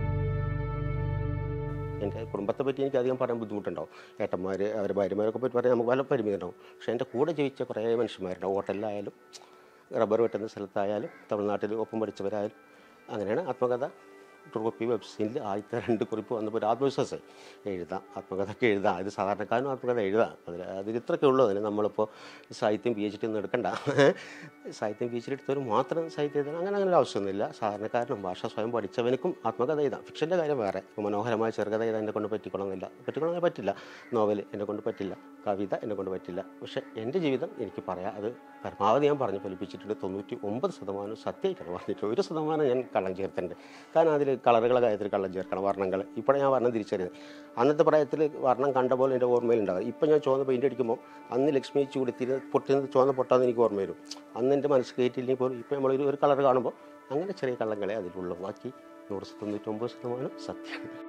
എൻ്റെ കുടുംബത്തെ പറ്റി എനിക്ക് അധികം പറയാൻ ബുദ്ധിമുട്ടുണ്ടാവും ഏട്ടന്മാർ അവരുടെ ഭാര്യമാരൊക്കെ പറ്റി പറയാൻ നമുക്ക് പല പരിമിതി ഉണ്ടാവും പക്ഷേ എൻ്റെ കൂടെ ജീവിച്ച കുറേ മനുഷ്യന്മാരുണ്ടാവും ഹോട്ടലിലായാലും റബ്ബർ വെട്ടുന്ന സ്ഥലത്തായാലും തമിഴ്നാട്ടിൽ ഒപ്പം പഠിച്ചവരായാലും അങ്ങനെയാണ് ആത്മകഥ കുപ്പി വെബ്സൈറ്റിൽ ആദ്യത്തെ രണ്ട് കുറിപ്പ് വന്നപ്പോൾ ഒരു ആത്മവിശ്വാസമായി എഴുതാം ആത്മകഥയൊക്കെ എഴുതാം അത് സാധാരണക്കാരനും ആത്മകഥ എഴുതാം അതിൽ അതിൽ ഇത്രയൊക്കെ ഉള്ളൂ അതിന് നമ്മളിപ്പോൾ സാഹിത്യം പി എച്ച് ഡി ഒന്നും എടുക്കണ്ട സാഹിത്യം പി എച്ച് ഡി എടുത്തവർ മാത്രം സാഹിത്യത്തിന് അങ്ങനെ അങ്ങനെ ഒരു ആവശ്യമൊന്നുമില്ല സാധാരണക്കാരനും ഭാഷ സ്വയം പഠിച്ചവനക്കും ആത്മകഥ എഴുതാം ഫിക്ഷൻ്റെ കാര്യം വേറെ ഇപ്പോൾ മനോഹരമായ ചെറുകഥ എഴുതാൻ എന്നെ കൊണ്ട് പറ്റിക്കൊള്ളുന്നില്ല പറ്റിക്കൊള്ളാൻ പറ്റില്ല നോവൽ എന്നെ കൊണ്ട് പറ്റില്ല കവിത എന്നെ കൊണ്ട് പറ്റില്ല പക്ഷേ എൻ്റെ ജീവിതം എനിക്ക് പറയാം അത് പരമാവധി ഞാൻ പറഞ്ഞു ഫലിപ്പിച്ചിട്ടുണ്ട് തൊണ്ണൂറ്റി ഒമ്പത് ശതമാനം സത്യമായിട്ടാണ് പറഞ്ഞിട്ടുള്ളത് ഒരു ശതമാനം ഞാൻ കള്ളം ചേർത്തിട്ടുണ്ട് കാരണം അതിൽ കളറുകളെ കാര്യത്തിൽ കള്ളം ചേർക്കണം വർണ്ണങ്ങൾ ഇപ്പോഴാണ് ഞാൻ വർണ്ണം തിരിച്ചറിയുന്നത് അന്നത്തെ പ്രായത്തിൽ വർണ്ണം കണ്ട പോലെ എൻ്റെ ഓർമ്മയിലുണ്ടാകും ഇപ്പം ഞാൻ ചുവന്ന പെയിൻ്റ് അടിക്കുമ്പോൾ അന്ന് ലക്ഷ്മി ചൂടിത്തിരി പൊട്ടുന്നത് ചുവന്ന പൊട്ടാന്ന് എനിക്ക് ഓർമ്മ വരും അന്ന് എൻ്റെ മനസ്സ് കയറ്റില്ലെങ്കിൽ പോലും ഇപ്പം നമ്മളൊരു ഒരു കളർ കാണുമ്പോൾ അങ്ങനെ ചെറിയ കള്ളങ്ങളെ അതിലുള്ളൂ ബാക്കി നൂറ് തൊണ്ണൂറ്റൊമ്പത് ശതമാനം സത്യമാണ്